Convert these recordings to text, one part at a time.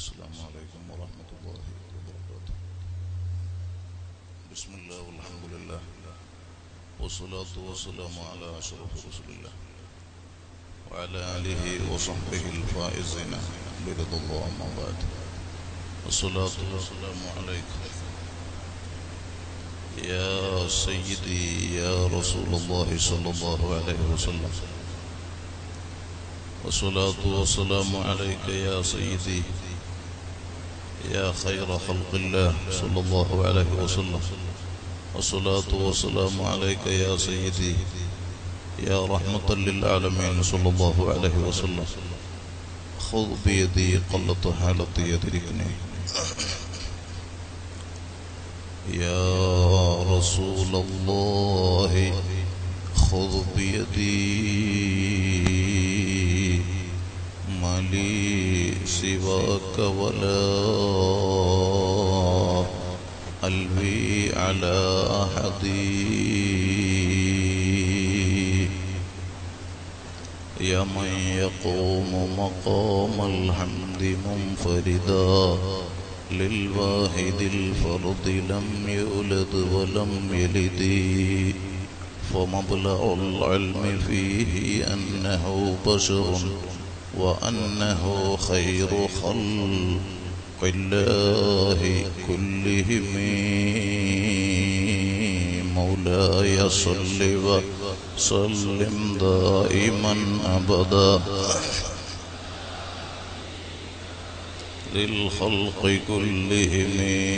السلام عليكم ورحمة الله وبركاته بسم الله والحمد لله والصلاة والسلام على أشرف رسول الله وعلى آله وصحبه الفائزين برضا الله أما بعد الصلاة والسلام عليك يا سيدي يا رسول الله صلى الله عليه وسلم والصلاة والسلام عليك يا سيدي يا خير خلق الله صلى الله عليه وسلم والصلاة والسلام عليك يا سيدي يا رحمة للعالمين صلى الله عليه وسلم خذ بيدي قلت حالتي يدركني يا رسول الله خذ بيدي ما لي سواك ولا ألوي على أحد يا من يقوم مقام الحمد منفردا للواحد الفرد لم يولد ولم يلد فمبلغ العلم فيه أنه بشر وأنه خير خلق الله كلهم مولاي صل وسلم دائما أبدا للخلق كلهم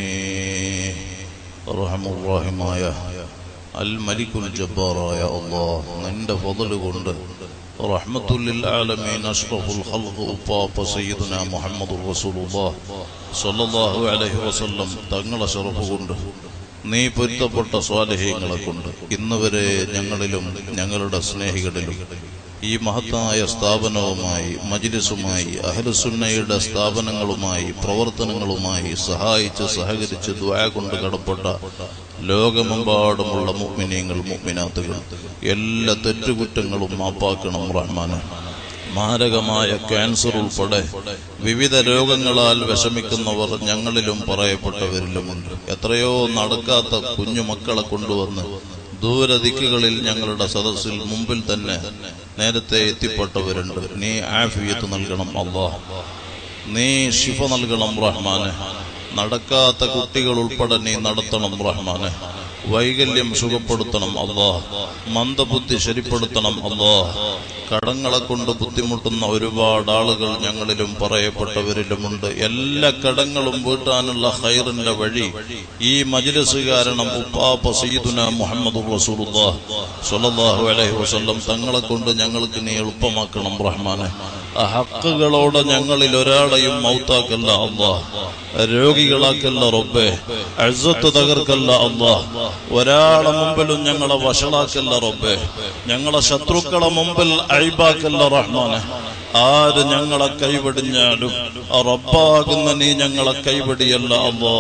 رحم الراحماയ അൽ മലിക്കുൽ ജബ്ബാറായ അള്ളാഹ് നിന്റെ ഫضل കൊണ്ട് റഹ്മത്തുല്ലിൽ ആലമീൻ അഷ്റഫുൽ ഖൽഖ് ഉപ്പാപ്പ സയ്യിദുന മുഹമ്മദുർ റസൂലുള്ളാഹ് സ്വല്ലല്ലാഹു അലൈഹി വസല്ലം തങ്ങളെ ശറഫ് കൊണ്ട് നീ പൊരുത്തപ്പെട്ട സ്വാലഹ്യങ്ങളെ കൊണ്ട് ഇന്ന് വരെ ഞങ്ങളിലും ഞങ്ങളുടെ സ്നേഹികളിലും ഈ മഹത്തായ സ്ഥാപനവുമായി മജിലിസുമായി അഹ്ലുസുന്നയുടെ സ്ഥാപനങ്ങളുമായി പ്രവർത്തനങ്ങളുമായി സഹായിച്ച് സഹകരിച്ച് ദ്വായ കൊണ്ട് കടപ്പെട്ട ലോകമെമ്പാടുമുള്ള മുഗ്മിനീങ്ങൾ മുഗ്മിനാത്തുകൾ എല്ലാ തെറ്റുകുറ്റങ്ങളും മാപ്പാക്കണം റഹ്മാന് മാരകമായ ക്യാൻസർ ഉൾപ്പെടെ വിവിധ രോഗങ്ങളാൽ വിഷമിക്കുന്നവർ ഞങ്ങളിലും പറയപ്പെട്ടവരിലുമുണ്ട് എത്രയോ നടക്കാത്ത കുഞ്ഞുമക്കളെ കൊണ്ടുവന്ന് ദൂരദിക്കുകളിൽ ഞങ്ങളുടെ സദസ്സിൽ മുമ്പിൽ തന്നെ നേരത്തെ എത്തിപ്പെട്ടവരുണ്ട് നീ ആഫിയത്ത് നൽകണം അള്ളാഹ് നീ ശിഫ നൽകണം റഹ്മാന് നടക്കാത്ത കുട്ടികൾ ഉൾപ്പെടെ നീ നടത്തണം റഹ്മാന് വൈകല്യം സുഖപ്പെടുത്തണം അള്ളാഹ് മന്ദബുദ്ധി ശരിപ്പെടുത്തണം അള്ളാഹ് കടങ്ങളെ കൊണ്ട് ബുദ്ധിമുട്ടുന്ന ഒരുപാട് ആളുകൾ ഞങ്ങളിലും പറയപ്പെട്ടവരിലുമുണ്ട് എല്ലാ കടങ്ങളും വീട്ടാനുള്ള ഹൈറിന്റെ വഴി ഈ മജ്ലിസ് കാരണം ഉപ്പാപ്പ സയ്യിദുന മുഹമ്മദ് റസൂലുള്ളാഹ് സ്വല്ലല്ലാഹു അലൈഹി വസല്ലം തങ്ങളെ കൊണ്ട് ഞങ്ങൾക്ക് നീ എളുപ്പമാക്കണം റഹ്മാനെ ആ ഹക്കുകളോടെ ഞങ്ങളിൽ ഒരാളെയും മൗത്താക്കല്ല അള്ളാഹ് രോഗികളാക്കല്ല റബ്ബേ അഴ്സത്ത് തകർക്കല്ല അള്ളാഹ് ഒരാളെ മുമ്പിലും ഞങ്ങളെ വഷളാക്കല്ല റബ്ബേ ഞങ്ങളെ ശത്രുക്കളെ മുമ്പിൽ അഴിബാക്കല്ല റഹ്മാനെ ആര് ഞങ്ങളെ കൈവടിഞ്ഞാലും ആ റബ്ബാകുന്ന നീ ഞങ്ങളെ കൈവടിയല്ല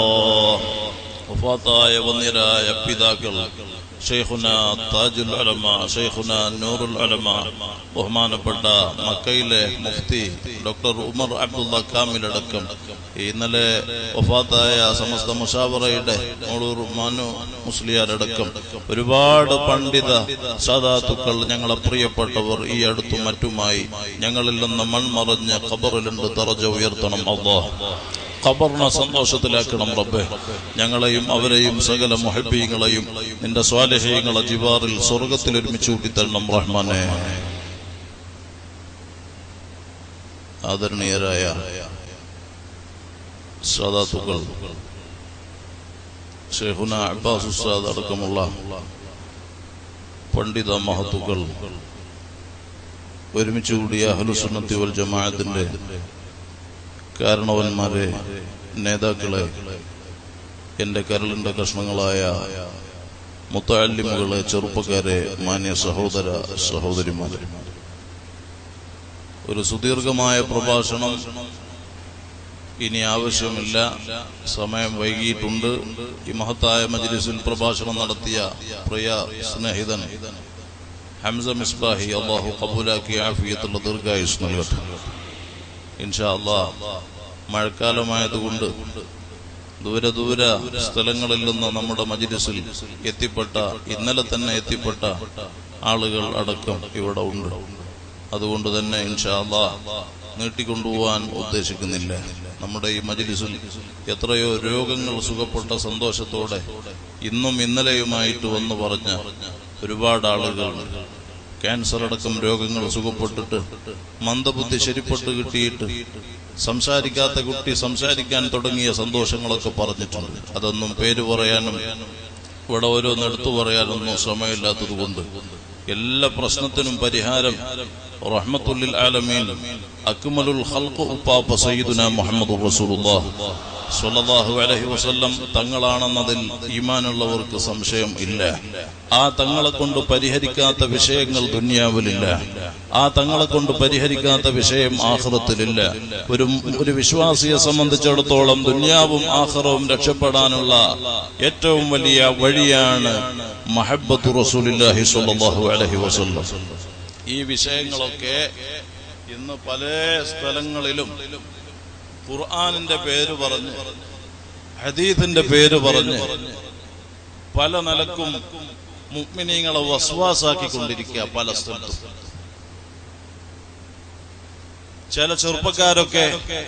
അള്ളാഹ് വന്നിരായ പിതാക്കൾ ഷെയ്ഖുന താജുൽ അലമ ഷെയ്ഖുന നൂറുൽ അലമ ബഹുമാനപ്പെട്ട മക്കയിലെ മുഫ്തി ഡോക്ടർ ഉമർ അബ്ദുള്ള കാമിലടക്കം ഇന്നലെ വഫാത്തായ സമസ്ത മുഷാവറയുടെ മോളൂർ മാനു മുസ്ലിയാരടക്കം ഒരുപാട് പണ്ഡിത സാധാത്തുക്കൾ ഞങ്ങളെ പ്രിയപ്പെട്ടവർ ഈ അടുത്തും മറ്റുമായി ഞങ്ങളിൽ നിന്ന് മൺമറഞ്ഞ് ഖബറിലുണ്ട് തറജ ഉയർത്തണം അള്ളാഹ് ഖബറിനെ സന്തോഷത്തിലാക്കണം റബ്ബെ ഞങ്ങളെയും അവരെയും സകല മുഹബീങ്ങളെയും നിന്റെ സ്വാലഹ്യങ്ങളെ ജിവാറിൽ സ്വർഗത്തിൽ ഒരുമിച്ച് കൂട്ടിത്തരണം റഹ്മാനെ ആദരണീയരായ സാദാത്തുക്കൾ ഷെയ്ഖുന അബ്ബാസ് ഉസ്താദ് അടക്കമുള്ള പണ്ഡിത മഹത്തുക്കൾ ഒരുമിച്ച് കൂടിയ അഹ്ലുസുന്നത്തി വൽ ജമാഅത്തിന്റെ കാരണവന്മാരെ നേതാക്കളെ എന്റെ കരളിന്റെ കഷ്ണങ്ങളായ മുത്താലിമുകളെ ചെറുപ്പക്കാരെ മാന്യ സഹോദര സഹോദരിമാരെ ഒരു സുദീർഘമായ പ്രഭാഷണം ഇനി ആവശ്യമില്ല സമയം വൈകിയിട്ടുണ്ട് ഈ മഹത്തായ മജ്ലിസിൽ പ്രഭാഷണം നടത്തിയ പ്രിയ സ്നേഹിതൻ ഹംസ മിസ്ബാഹി അള്ളാഹു കബൂലാക്കി ആഫിയത്തുള്ള ദീർഘായുസ് നൽകട്ടെ ഇൻഷാ അള്ളാഹ് മഴക്കാലമായതുകൊണ്ട് ദൂര ദൂര സ്ഥലങ്ങളിൽ നിന്ന് നമ്മുടെ മജിലിസിൽ എത്തിപ്പെട്ട ഇന്നലെ തന്നെ എത്തിപ്പെട്ട ആളുകൾ അടക്കം ഇവിടെ ഉണ്ട് അതുകൊണ്ട് തന്നെ ഇൻഷാല്ലാ നീട്ടിക്കൊണ്ടുപോകാൻ ഉദ്ദേശിക്കുന്നില്ല നമ്മുടെ ഈ മജിലിസിൽ എത്രയോ രോഗങ്ങൾ സുഖപ്പെട്ട സന്തോഷത്തോടെ ഇന്നും ഇന്നലെയുമായിട്ട് വന്ന് പറഞ്ഞ ഒരുപാട് ആളുകൾ ക്യാൻസർ അടക്കം രോഗങ്ങൾ സുഖപ്പെട്ടിട്ട് മന്ദബുദ്ധി ശരിപ്പെട്ട് കിട്ടിയിട്ട് സംസാരിക്കാത്ത കുട്ടി സംസാരിക്കാൻ തുടങ്ങിയ സന്തോഷങ്ങളൊക്കെ പറഞ്ഞിട്ടുണ്ട് അതൊന്നും പേര് പറയാനും ഇവിടെ ഓരോന്ന് എടുത്തു പറയാനൊന്നും സമയമില്ലാത്തത് കൊണ്ട് എല്ലാ പ്രശ്നത്തിനും പരിഹാരം റഹ്മത്തുല്ലിൽ ആലമീൻ അക്മലുൽ ഖൽഖ് ഉപ്പാപ്പ സയ്യിദുന മുഹമ്മദ് റസൂലുള്ളാഹ് സ്വല്ലല്ലാഹു അലൈഹി വസല്ലം തങ്ങളാണെന്നതിൽ ഈമാനുള്ളവർക്ക് സംശയം ഇല്ല ആ തങ്ങളെ കൊണ്ട് പരിഹരിക്കാത്ത വിഷയങ്ങൾ ദുന്യാവിലില്ല ആ തങ്ങളെ കൊണ്ട് പരിഹരിക്കാത്ത വിഷയം ആഹ്റത്തിലില്ല ഒരു ഒരു വിശ്വാസിയെ സംബന്ധിച്ചിടത്തോളം ദുന്യാവും ആഹ്റവും രക്ഷപ്പെടാനുള്ള ഏറ്റവും വലിയ വഴിയാണ് മഹബത്തു റസൂലില്ലാഹി സ്വല്ലല്ലാഹു അലൈഹി വസല്ലം ഈ വിഷയങ്ങളൊക്കെ ഇന്ന് പല സ്ഥലങ്ങളിലും ഖുർആാനിന്റെ പേര് പറഞ്ഞ് ഹദീദിന്റെ പേര് പറഞ്ഞ് പല നിലക്കും മുഗ്മിനീങ്ങളെ വസ്വാസാക്കിക്കൊണ്ടിരിക്കുക പല സ്ഥലത്തും ചില ചെറുപ്പക്കാരൊക്കെ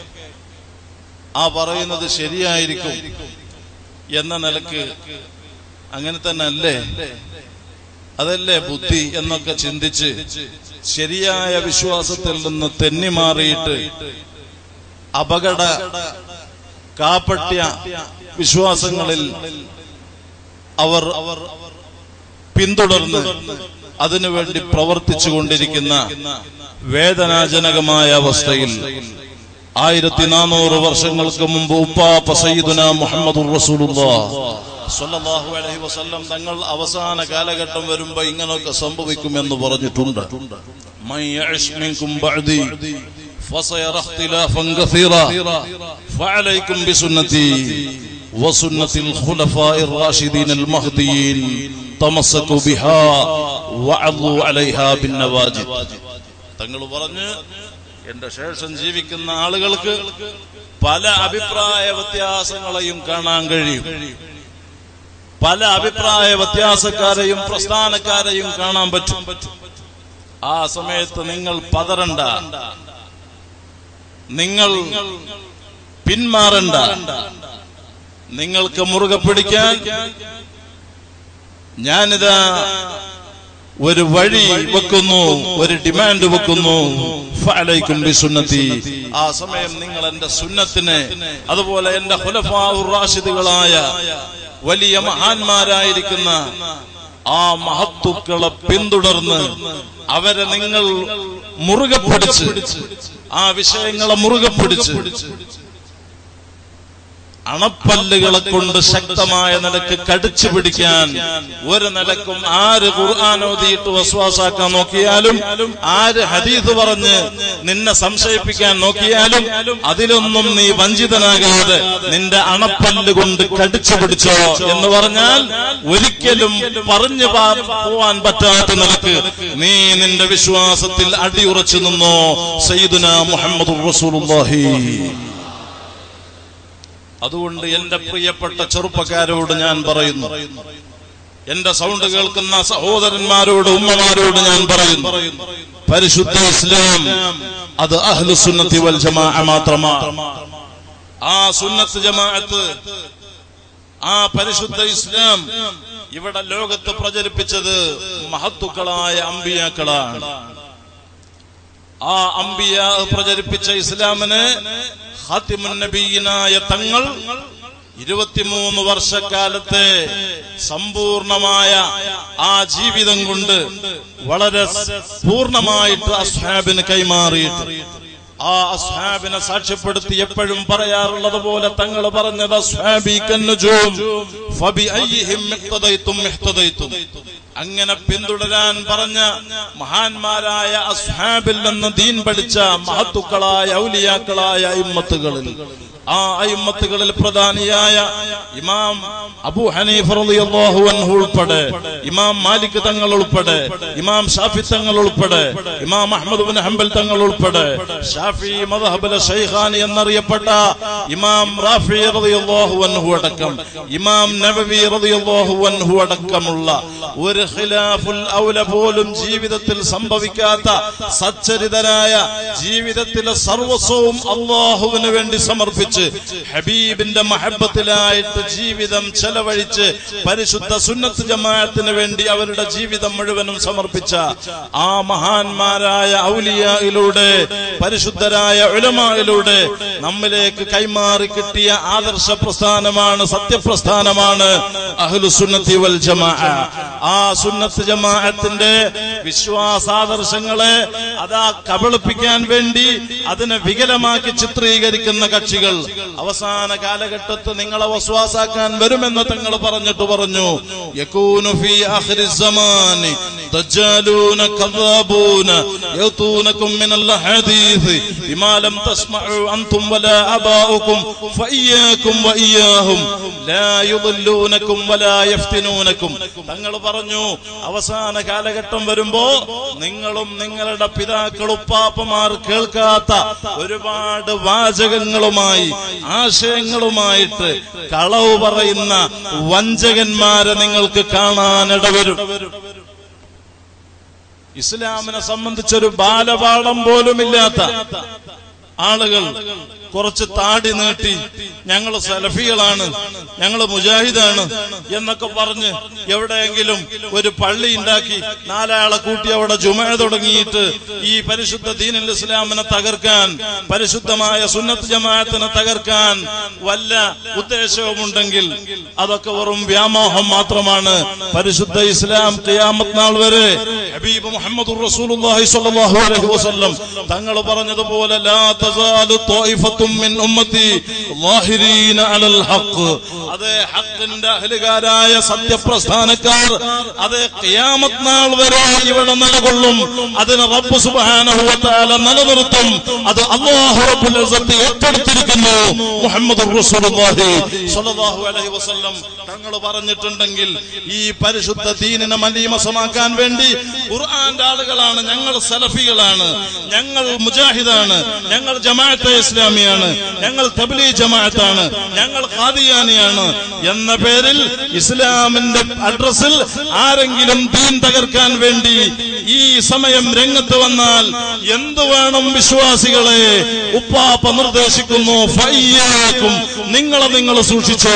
ആ പറയുന്നത് ശരിയായിരിക്കും എന്ന നിലക്ക് അങ്ങനെ തന്നെ അല്ലേ അതല്ലേ ബുദ്ധി എന്നൊക്കെ ചിന്തിച്ച് ശരിയായ വിശ്വാസത്തിൽ നിന്ന് തെന്നിമാറിയിട്ട് അപകട കാപ്പട്യ വിശ്വാസങ്ങളിൽ അവർ പിന്തുടർന്ന് അതിനുവേണ്ടി പ്രവർത്തിച്ചു കൊണ്ടിരിക്കുന്ന വേദനാജനകമായ അവസ്ഥയിൽ ആയിരത്തി നാനൂറ് വർഷങ്ങൾക്ക് മുമ്പ് ഉപ്പാപ്പ സയ്യിദുന മുഹമ്മദ് സ്വല്ലല്ലാഹു അലൈഹി വസല്ലം തങ്ങൾ അവസാന കാലഘട്ടം വരുമ്പോ ഇങ്ങനെയൊക്കെ സംഭവിക്കുമെന്ന് പറഞ്ഞിട്ടുണ്ട് മൻ യഅ്ശ് മിൻകും ബഅദി فسيرى اختلافا كثيرا فعليكم بسنتي وسنة الخلفاء الراشدين المهديين تمسكوا بها وعضوا عليها بالنواجد തങ്ങൾ പറഞ്ഞ് എന്റെ ശേഷം ജീവിക്കുന്ന ആളുകൾക്ക് പല അഭിപ്രായ വ്യത്യാസങ്ങളെയും കാണാൻ കഴിയും പല അഭിപ്രായ വ്യത്യാസക്കാരെയും പ്രസ്ഥാനക്കാരെയും കാണാൻ പറ്റും ആ സമയത്ത് നിങ്ങൾ പതറണ്ട നിങ്ങൾ പിന്മാറണ്ട നിങ്ങൾക്ക് മുറുകെ പിടിക്കാൻ ഞാനിതാ ഒരു വഴി വെക്കുന്നു ഒരു ഡിമാൻഡ് വെക്കുന്നു ഫഅലൈക്കും ബിസുന്നതി ആ സമയം നിങ്ങൾ എന്റെ സുന്നത്തിനെ അതുപോലെ എന്റെ റാഷിദുകളായ വലിയ മഹാന്മാരായിരിക്കുന്ന ആ മഹത്തുക്കളെ പിന്തുടർന്ന് അവരെ നിങ്ങൾ മുറുകെ പിടിച്ച് ആ വിഷയങ്ങളെ മുറുകെ പിടിച്ച് അണപ്പല്ലുകളെ കൊണ്ട് ശക്തമായ നിലക്ക് കടിച്ചു പിടിക്കാൻ ഒരു നിലക്കും ആര് ഖുർആാനോദിയിട്ട് വസ്വാസാക്കാൻ നോക്കിയാലും ആര് ഹദീസ് പറഞ്ഞ് നിന്നെ സംശയിപ്പിക്കാൻ നോക്കിയാലും അതിലൊന്നും നീ വഞ്ചിതനാകാതെ നിന്റെ അണപ്പല്ല് കൊണ്ട് കടിച്ചു പിടിച്ചോ എന്ന് പറഞ്ഞാൽ ഒരിക്കലും പറഞ്ഞു പാ- പോവാൻ പറ്റാത്ത നിലക്ക് നീ നിന്റെ വിശ്വാസത്തിൽ അടിയുറച്ചു നിന്നോ സയ്യിദുന മുഹമ്മദ് റസൂലുള്ളാഹി അതുകൊണ്ട് എന്റെ പ്രിയപ്പെട്ട ചെറുപ്പക്കാരോട് ഞാൻ പറയുന്നു എന്റെ സൗണ്ട് കേൾക്കുന്ന സഹോദരന്മാരോട് ഉമ്മമാരോട് ഞാൻ പറയുന്നു പരിശുദ്ധ ഇസ്ലാം അത് അഹ്ലു സുന്നത്തി വൽ ജമാ മാത്രമാണ് ആ സുന്നത്ത് ജമാഅത്ത് ആ പരിശുദ്ധ ഇസ്ലാം ഇവിടെ ലോകത്ത് പ്രചരിപ്പിച്ചത് മഹത്തുക്കളായ അമ്പിയാക്കളാണ് ആ അമ്പിയ പ്രചരിപ്പിച്ച ഇസ്ലാമിന് ഖാത്തിമുൻ നബിയിനായ തങ്ങൾ ഇരുപത്തിമൂന്ന് വർഷക്കാലത്തെ സമ്പൂർണമായ ആ ജീവിതം കൊണ്ട് വളരെ പൂർണ്ണമായിട്ട് അസ്ഹാബിന് കൈമാറിയിട്ട് ആ അസ്ഹാബിനെ സാക്ഷ്യപ്പെടുത്തി എപ്പോഴും പറയാറുള്ളത് പോലെ തങ്ങൾ പറഞ്ഞത് അസ്ഹാബി കന്നുജൂം ഫബി അയ്യിഹിം ഇഖ്തദൈതും ഇഖ്തദൈതും അങ്ങനെ പിന്തുടരാൻ പറഞ്ഞ മഹാന്മാരായ അസ്ഹാബിൽ നിന്ന് ദീൻ പഠിച്ച മഹത്തുക്കളായ ഔലിയാക്കളായ ഇമ്മത്തുകളിൽ ആ അയിമ്മത്തുകളിൽ പ്രധാനിയായ ഇമാം അബൂ ഹനീഫ റളിയല്ലാഹു അൻഹു ഉൾപ്പെടെ ഇമാം മാലിക് തങ്ങൾ ഉൾപ്പെടെ ഇമാം ഷാഫി തങ്ങൾ ഉൾപ്പെടെ ഇമാം അഹ്മദ് ബിൻ ഹംബൽ തങ്ങൾ ഉൾപ്പെടെ ഷാഫി മദ്ഹബിലെ ഷൈഖാനി എന്നറിയപ്പെട്ട ഇമാം റാഫി റളിയല്ലാഹു അൻഹു അടക്കം ഇമാം നബവി റളിയല്ലാഹു അൻഹു അടക്കമുള്ള ഒരു ഖിലാഫുൽ ഔല പോലും ജീവിതത്തിൽ സംഭവിക്കാത്ത സച്ചരിതനായ ജീവിതത്തിലെ സർവസ്വവും അള്ളാഹുവിന് വേണ്ടി സമർപ്പിച്ച് ഹബീബിന്റെ മഹബത്തിലായിട്ട് ജീവിതം ചെലവഴിച്ച് പരിശുദ്ധ സുന്നത്ത് ജമാഅത്തിന് വേണ്ടി അവരുടെ ജീവിതം മുഴുവനും സമർപ്പിച്ച ആ മഹാന്മാരായ ഔലിയയിലൂടെ പരിശുദ്ധരായ ഉലമായിലൂടെ നമ്മിലേക്ക് കൈമാറി കിട്ടിയ ആദർശ പ്രസ്ഥാനമാണ് സത്യപ്രസ്ഥാനമാണ് അഹ്ലു സുന്നത്തി വൽ ജമാ ആ സുന്നത്ത് ജമാഅത്തിന്റെ വിശ്വാസാദർശങ്ങളെ അതാ കബളിപ്പിക്കാൻ വേണ്ടി അതിനെ വികലമാക്കി ചിത്രീകരിക്കുന്ന കക്ഷികൾ അവസാന കാലഘട്ടത്ത് നിങ്ങളെ വസ്വാസാക്കാൻ വരുമെന്ന് തങ്ങൾ പറഞ്ഞിട്ട് പറഞ്ഞു യകൂനു ഫീ ആഖിരി സമാനി ദജ്ജാലൂന കദ്ദാബൂന യൗതൂനകും മിനൽ ഹദീസ് ബിമാ ലം തസ്മഉ അൻതും വലാ അബാഉകും ഫഇയ്യാകും വഇയ്യാഹും ലാ യുദല്ലൂനകും വലാ യഫ്തിനൂനകും തങ്ങൾ പറഞ്ഞു അവസാന കാലഘട്ടം വരുമ്പോ നിങ്ങളും നിങ്ങളുടെ പിതാക്കൾ ഉപ്പാപ്പമാർ കേൾക്കാത്ത ഒരുപാട് വാചകങ്ങളുമായി ആശയങ്ങളുമായിട്ട് കളവ് പറയുന്ന വഞ്ചകന്മാരെ നിങ്ങൾക്ക് കാണാനിടവരും ഇസ്ലാമിനെ സംബന്ധിച്ചൊരു ബാലപാഠം പോലുമില്ലാത്ത ആളുകൾ കുറച്ച് താടി നീട്ടി ഞങ്ങൾ സലഫികളാണ് ഞങ്ങൾ മുജാഹിദാണ് എന്നൊക്കെ പറഞ്ഞ് എവിടെയെങ്കിലും ഒരു പള്ളി ഉണ്ടാക്കി നാലാളെ കൂട്ടി അവിടെ ജുമ തുടങ്ങിയിട്ട് ഈ പരിശുദ്ധ ദീനുൽ ഇസ്ലാമിനെ തകർക്കാൻ പരിശുദ്ധമായ സുന്നത്ത് ജമാഅത്തിനെ തകർക്കാൻ വല്ല ഉദ്ദേശവുമുണ്ടെങ്കിൽ അതൊക്കെ വെറും വ്യാമോഹം മാത്രമാണ് പരിശുദ്ധ ഇസ്ലാം ഖിയാമത്ത് നാൾ വരെ ഹബീബ് മുഹമ്മദ് റസൂലുള്ളാഹി സ്വല്ലല്ലാഹു അലൈഹി വസല്ലം തങ്ങൾ പറഞ്ഞതുപോലെ ലാ തസാലു ത്വായിഫത്തും മിൻ ഉമ്മത്തി ളാഹിരീന അലൽ ഹഖ് അതേ ഹഖിന്റെ അഹലുകാരായ സത്യപ്രസ്ഥാനക്കാർ അതേ ഖിയാമത്ത് നാൾ വരെ ഇവിടെ നിലകൊള്ളും അതിന് റബ്ബ് സുബ്ഹാനഹു വ തആല നിലനിർത്തും അത് അല്ലാഹു റബ്ബുൽ ഇസ്സത്ത് ഏറ്റെടുത്തിരിക്കുന്നു മുഹമ്മദ് റസൂലുള്ളാഹി സ്വല്ലല്ലാഹു അലൈഹി വസല്ലം തങ്ങൾ പറഞ്ഞിട്ടുണ്ടെങ്കിൽ ഈ പരിശുദ്ധ ദീനിനെ മലീമസമാക്കാൻ വേണ്ടി ഖുർആന്റെ ആളുകളാണ് ഞങ്ങൾ സലഫികളാണ് ഞങ്ങൾ മുജാഹിദാണ് ഞങ്ങൾ ജമാഅത്തെ ഇസ്ലാമിയാണ് ഞങ്ങൾ തബ്ലീ ജമാഅത്താണ് ഞങ്ങൾ ഖാദിയാനിയാണ് എന്ന പേരിൽ ഇസ്ലാമിന്റെ അഡ്രസ്സിൽ ആരെങ്കിലും ദീൻ തകർക്കാൻ വേണ്ടി ഈ സമയം രംഗത്ത് വന്നാൽ എന്തു വേണം വിശ്വാസികളെ ഉപ്പാപ്പ നിർദ്ദേശിക്കുന്നു ഫയ്യാക്കും നിങ്ങളെ നിങ്ങൾ സൂക്ഷിച്ചോ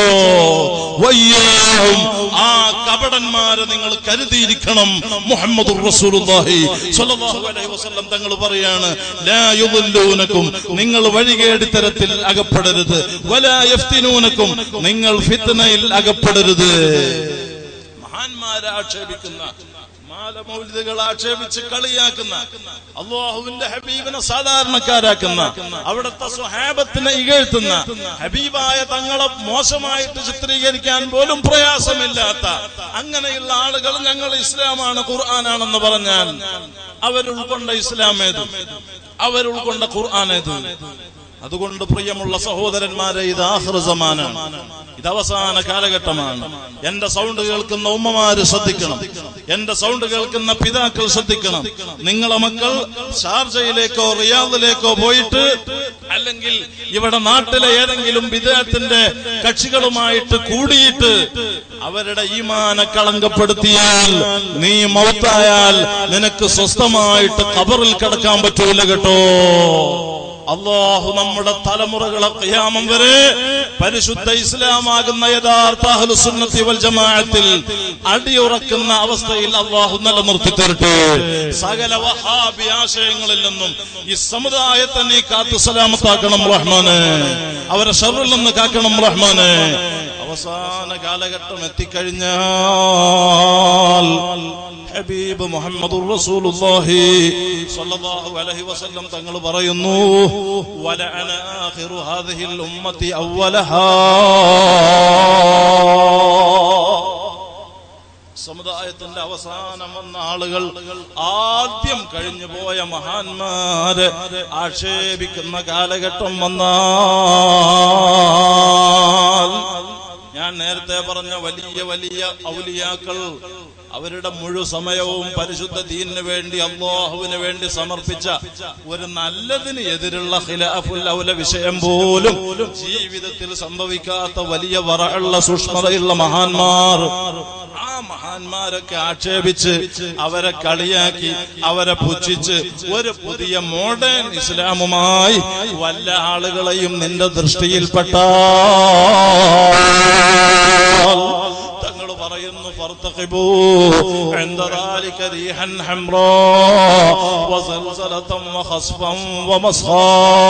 വയ്യാഹും ആ കപടന്മാരെ നിങ്ങൾ കരുതിയിരിക്കണം മുഹമ്മദ് റസൂലുള്ളാഹി സ്വല്ലല്ലാഹു അലൈഹി വസല്ലം തങ്ങൾ പറയാണ് ലാ യുദല്ലൂനക്കും നിങ്ങൾ വഴികേടിത്തരത്തിൽ അകപ്പെടരുത് വലാ യഫ്തിനൂനക്കും നിങ്ങൾ ഫിത്നയിൽ അകപ്പെടരുത് മഹാന്മാരെ ആക്ഷേപിക്കുന്ന മാലമൗലിദുകൾ ആക്ഷേപിച്ച് കളിയാക്കുന്ന അള്ളാഹുവിന്റെ ഹബീബിനെ സാധാരണക്കാരാക്കുന്ന അവിടുത്തെ സ്വഹാബത്തിനെ ഇകഴ്ത്തുന്ന ഹബീബായ തങ്ങളെ മോശമായിട്ട് ചിത്രീകരിക്കാൻ പോലും പ്രയാസമില്ലാത്ത അങ്ങനെയുള്ള ആളുകൾ ഞങ്ങൾ ഇസ്ലാമാണ് ഖുർആനാണെന്ന് പറഞ്ഞാൽ അവരുൾക്കൊണ്ട ഇസ്ലാം ഏത് അവരുൾക്കൊണ്ട ഖുർആൻ ഏത് അതുകൊണ്ട് പ്രിയമുള്ള സഹോദരന്മാരെ ഇത് ആഹ്റസമാനാണ് ഇത് അവസാന കാലഘട്ടമാണ് എന്റെ സൗണ്ട് കേൾക്കുന്ന ഉമ്മമാര് ശ്രദ്ധിക്കണം എന്റെ സൗണ്ട് കേൾക്കുന്ന പിതാക്കൾ ശ്രദ്ധിക്കണം നിങ്ങളെ മക്കൾ ഷാർജയിലേക്കോ റിയാദിലേക്കോ പോയിട്ട് അല്ലെങ്കിൽ ഇവിടെ നാട്ടിലെ ഏതെങ്കിലും വിദേഹത്തിന്റെ കക്ഷികളുമായിട്ട് കൂടിയിട്ട് അവരുടെ ഈമാനെ കളങ്കപ്പെടുത്തിയാൽ നീ മൗത്തായാൽ നിനക്ക് സ്വസ്ഥമായിട്ട് കബറിൽ കിടക്കാൻ പറ്റൂല കേട്ടോ അള്ളാഹു നമ്മുടെ തലമുറകളെ ഖിയാമം വരെ പരിശുദ്ധ ഇസ്ലാമാകുന്ന യഥാർത്ഥ അഹ്ലുസുന്നത്തി വൽ ജമാഅത്തിൽ അടിയുറക്കുന്ന അവസ്ഥയിൽ അള്ളാഹു നിലനിർത്തി തരട്ടെ സകല വഹാബി ആശയങ്ങളിൽ നിന്നും ഈ സമുദായത്തെ നീ കാത്തു സലാമത്താക്കണം റഹ്മാനെ അവരെ ഷറിൽ നിന്ന് കാക്കണം റഹ്മാനെ അവസാന കാലഘട്ടം എത്തിക്കഴിഞ്ഞാൽ ഹബീബ് മുഹമ്മദ് റസൂലുള്ളാഹി സ്വല്ലല്ലാഹു അലൈഹി വസല്ലം തങ്ങൾ പറയുന്നു വലഅന ആഖിറു ഹാദിഹിൽ ഉമ്മത്തി അവലഹാ സമുദായത്തിന്റെ അവസാനം വന്ന ആളുകൾ ആദ്യം കഴിഞ്ഞു പോയ മഹാന്മാര് ആക്ഷേപിക്കുന്ന കാലഘട്ടം വന്നാൽ ഞാൻ നേരത്തെ പറഞ്ഞ വലിയ വലിയ ഔലിയാക്കൾ അവരുടെ മുഴു സമയവും പരിശുദ്ധ ദീനിന് വേണ്ടി അള്ളാഹുവിന് വേണ്ടി സമർപ്പിച്ച ഒരു നല്ലതിന് എതിരുള്ള ഖിലാഫുൽ ഔല വിഷയം പോലും ജീവിതത്തിൽ സംഭവിക്കാത്ത വലിയ വറയുള്ള സൂക്ഷ്മതയുള്ള മഹാന്മാർ ആ മഹാന്മാരൊക്കെ ആക്ഷേപിച്ച് അവരെ കളിയാക്കി അവരെ പുച്ഛിച്ച് ഒരു പുതിയ മോഡേൺ ഇസ്ലാമുമായി വല്ല ആളുകളെയും നിന്റെ ദൃഷ്ടിയിൽപ്പെട്ട തങ്ങൾ പറയുന്നു ഫർത്തഖിബൂ عند ذلك ريحا حمراء وزلزلة وخسفا ومسخا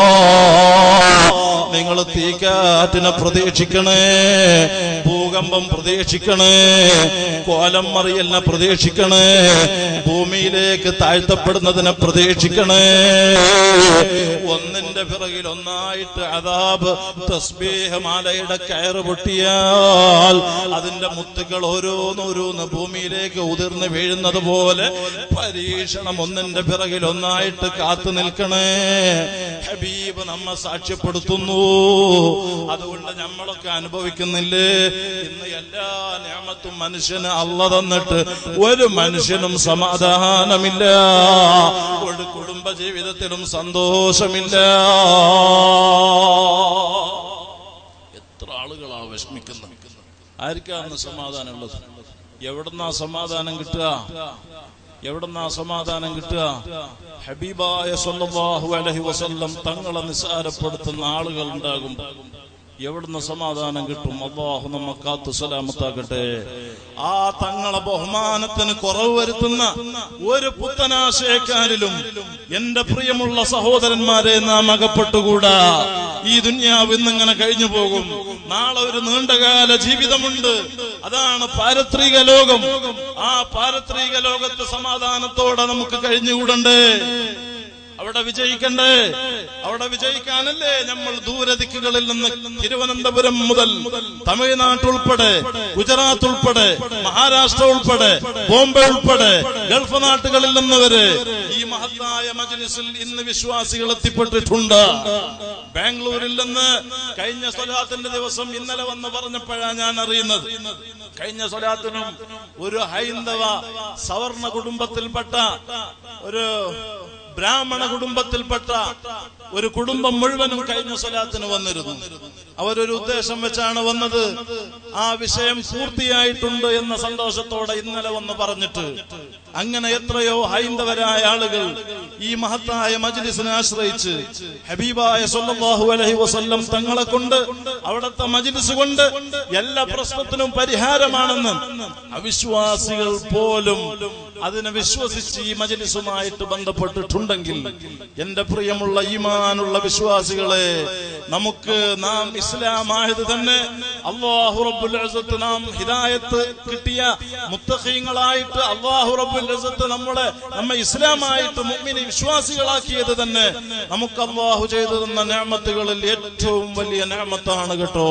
നിങ്ങൾ തീക്കാറ്റിനെ പ്രതീക്ഷിക്കണേ ഭൂകമ്പം പ്രതീക്ഷിക്കണേ കോലം മറിയലിനെ പ്രതീക്ഷിക്കണേ ഭൂമിയിലേക്ക് താഴ്ത്തപ്പെടുന്നതിനെ പ്രതീക്ഷിക്കണേ ഒന്നിന്റെ പിറകിൽ ഒന്നായിട്ട് അതാബ് തസ്ബീഹ് മാലയുടെ കയറ് പൊട്ടിയാൽ അതിന്റെ മുത്തുകൾ ഓരോന്നോരോന്ന് ഭൂമിയിലേക്ക് ഉതിർന്ന് വീഴുന്നത് പോലെ പരീക്ഷണം ഒന്നിന്റെ പിറകിൽ ഒന്നായിട്ട് കാത്തു നിൽക്കണേ ഹബീബ് നമ്മെ സാക്ഷ്യപ്പെടുത്തുന്നു അതുകൊണ്ട് നമ്മളൊക്കെ അനുഭവിക്കുന്നില്ലേ ഇന്ന് എല്ലാ നിയമത്തും മനുഷ്യന് അല്ല തന്നിട്ട് ഒരു മനുഷ്യനും സമാധാനമില്ല ഒരു കുടുംബ ജീവിതത്തിലും സന്തോഷമില്ല എത്ര ആളുകളാ വിഷമിക്കുന്നത് ആർക്കാണ് സമാധാനമുള്ളത് എവിടുന്നാ സമാധാനം കിട്ടുക എവിടുന്നാ സമാധാനം കിട്ടുക ഹബീബായ സല്ലല്ലാഹു അലൈഹി വസല്ലം തങ്ങളെ നിസ്സാരപ്പെടുത്തുന്ന ആളുകൾ ഉണ്ടാകും എവിടുന്ന് സമാധാനം കിട്ടും അള്ളാഹു നമ്മ കാത്തു സലാമത്താക്കട്ടെ ആ തങ്ങളെ ബഹുമാനത്തിന് കുറവ് വരുത്തുന്ന ഒരു പുത്തനാശയക്കാരിലും എന്റെ പ്രിയമുള്ള സഹോദരന്മാരെ നാം അകപ്പെട്ടുകൂടാ ഈ ദുന്യാവ് ഇന്നിങ്ങനെ കഴിഞ്ഞു പോകും നാളെ ഒരു നീണ്ടകാല ജീവിതമുണ്ട് അതാണ് പാരത്രിക ലോകം ആ പാരത്രിക ലോകത്ത് സമാധാനത്തോടെ നമുക്ക് കഴിഞ്ഞുകൂടണ്ടേ അവിടെ വിജയിക്കണ്ടേ അവിടെ വിജയിക്കാനല്ലേ നമ്മൾ ദൂരദിക്കുകളിൽ നിന്ന് തിരുവനന്തപുരം മുതൽ തമിഴ്നാട് ഉൾപ്പെടെ ഗുജറാത്ത് ഉൾപ്പെടെ മഹാരാഷ്ട്ര ഉൾപ്പെടെ ബോംബെ ഉൾപ്പെടെ ഗൾഫ് നാട്ടുകളിൽ നിന്ന് വരെ ഈ മഹത്തായ മജ്ലിസിൽ ഇന്ന് വിശ്വാസികൾ എത്തിപ്പെട്ടിട്ടുണ്ട് ബാംഗ്ലൂരിൽ നിന്ന് കഴിഞ്ഞ സ്വലാത്തിന്റെ ദിവസം ഇന്നലെ വന്ന് പറഞ്ഞപ്പോഴാണ് ഞാൻ അറിയുന്നത് കഴിഞ്ഞ സ്വലാത്തിനും ഒരു ഹൈന്ദവ സവർണ കുടുംബത്തിൽപ്പെട്ട ഒരു ബ്രാഹ്മണ കുടുംബത്തിൽപ്പെട്ട ഒരു കുടുംബം മുഴുവനും കഴിഞ്ഞ സ്വലാത്തിന് വന്നിരുന്നു അവരൊരു ഉദ്ദേശം വെച്ചാണ് വന്നത് ആ വിഷയം പൂർത്തിയായിട്ടുണ്ട് എന്ന സന്തോഷത്തോടെ ഇന്നലെ വന്ന് പറഞ്ഞിട്ട് അങ്ങനെ എത്രയോ ഹൈന്ദവരായ ആളുകൾ ഈ മഹത്തായ മജ്ലിസിനെ ആശ്രയിച്ച് ഹബീബായ സല്ലല്ലാഹു അലൈഹി വസല്ലം തങ്ങളെ കൊണ്ട് അവിടുത്തെ മജ്ലിസ് കൊണ്ട് എല്ലാ പ്രശ്നത്തിനും പരിഹാരമാണെന്ന് അവിശ്വാസികൾ പോലും അതിനെ വിശ്വസിച്ച് ഈ മജ്ലിസുമായിട്ട് ബന്ധപ്പെട്ടിട്ടുണ്ടെങ്കിൽ എന്റെ പ്രിയമുള്ള ഈമാനുള്ള വിശ്വാസികളെ നമുക്ക് നാം ഇസ്ലാമായത് തന്നെ അള്ളാഹു റബ്ബുൽ ഇസ്സത്ത് നാം ഹിദായത്ത് കിട്ടിയ മുത്തഖീങ്ങളായിട്ട് അള്ളാഹു റബ്ബുൽ ഇസ്സത്ത് നമ്മളെ നമ്മെ ഇസ്ലാമായിട്ട് മുഅ്മിനെ വിശ്വാസികളാക്കിയത് തന്നെ നമുക്ക് അള്ളാഹു ചെയ്തു തന്ന നിഅമത്തുകളിൽ ഏറ്റവും വലിയ നിഅമത്താണ് കേട്ടോ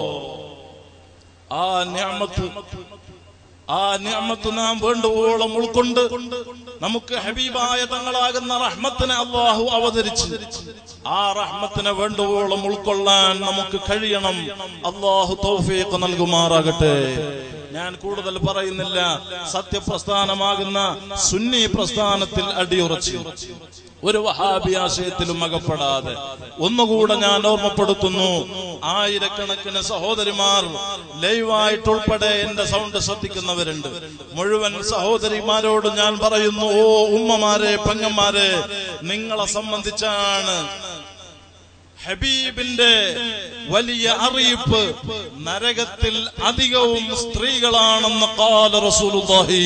ആ നിഅമത്ത് ആ നിഅമത്ത് നാം വേണ്ടുവോളം ഉൾക്കൊണ്ട് നമുക്ക് ഹബീബായ തങ്ങളാകുന്ന റഹ്മത്തിനെ അള്ളാഹു അവതരിച്ച് ആ റഹ്മത്തിനെ വേണ്ടുവോളം ഉൾക്കൊള്ളാൻ നമുക്ക് കഴിയണം അള്ളാഹു തൗഫീഖ് നൽകുമാറാകട്ടെ ഞാൻ കൂടുതൽ പറയുന്നില്ല സത്യപ്രസ്ഥാനമാകുന്ന സുന്നി പ്രസ്ഥാനത്തിൽ അടിയുറച്ചു ഒരു വഹാബി ആശയത്തിലും അകപ്പെടാതെ ഒന്നുകൂടെ ഞാൻ ഓർമ്മപ്പെടുത്തുന്നു ആയിരക്കണക്കിന് സഹോദരിമാർ ലൈവായിട്ടുൾപ്പെടെ എന്റെ സൗണ്ട് ശ്രദ്ധിക്കുന്നവരുണ്ട് മുഴുവൻ സഹോദരിമാരോട് ഞാൻ പറയുന്നു ഓ ഉമ്മമാരെ പെങ്ങന്മാരെ നിങ്ങളെ സംബന്ധിച്ചാണ് ഹബീബിന്റെ വലിയ അറിയിപ്പ് നരകത്തിൽ അധികവും സ്ത്രീകളാണെന്ന് കാല റസൂലുള്ളാഹി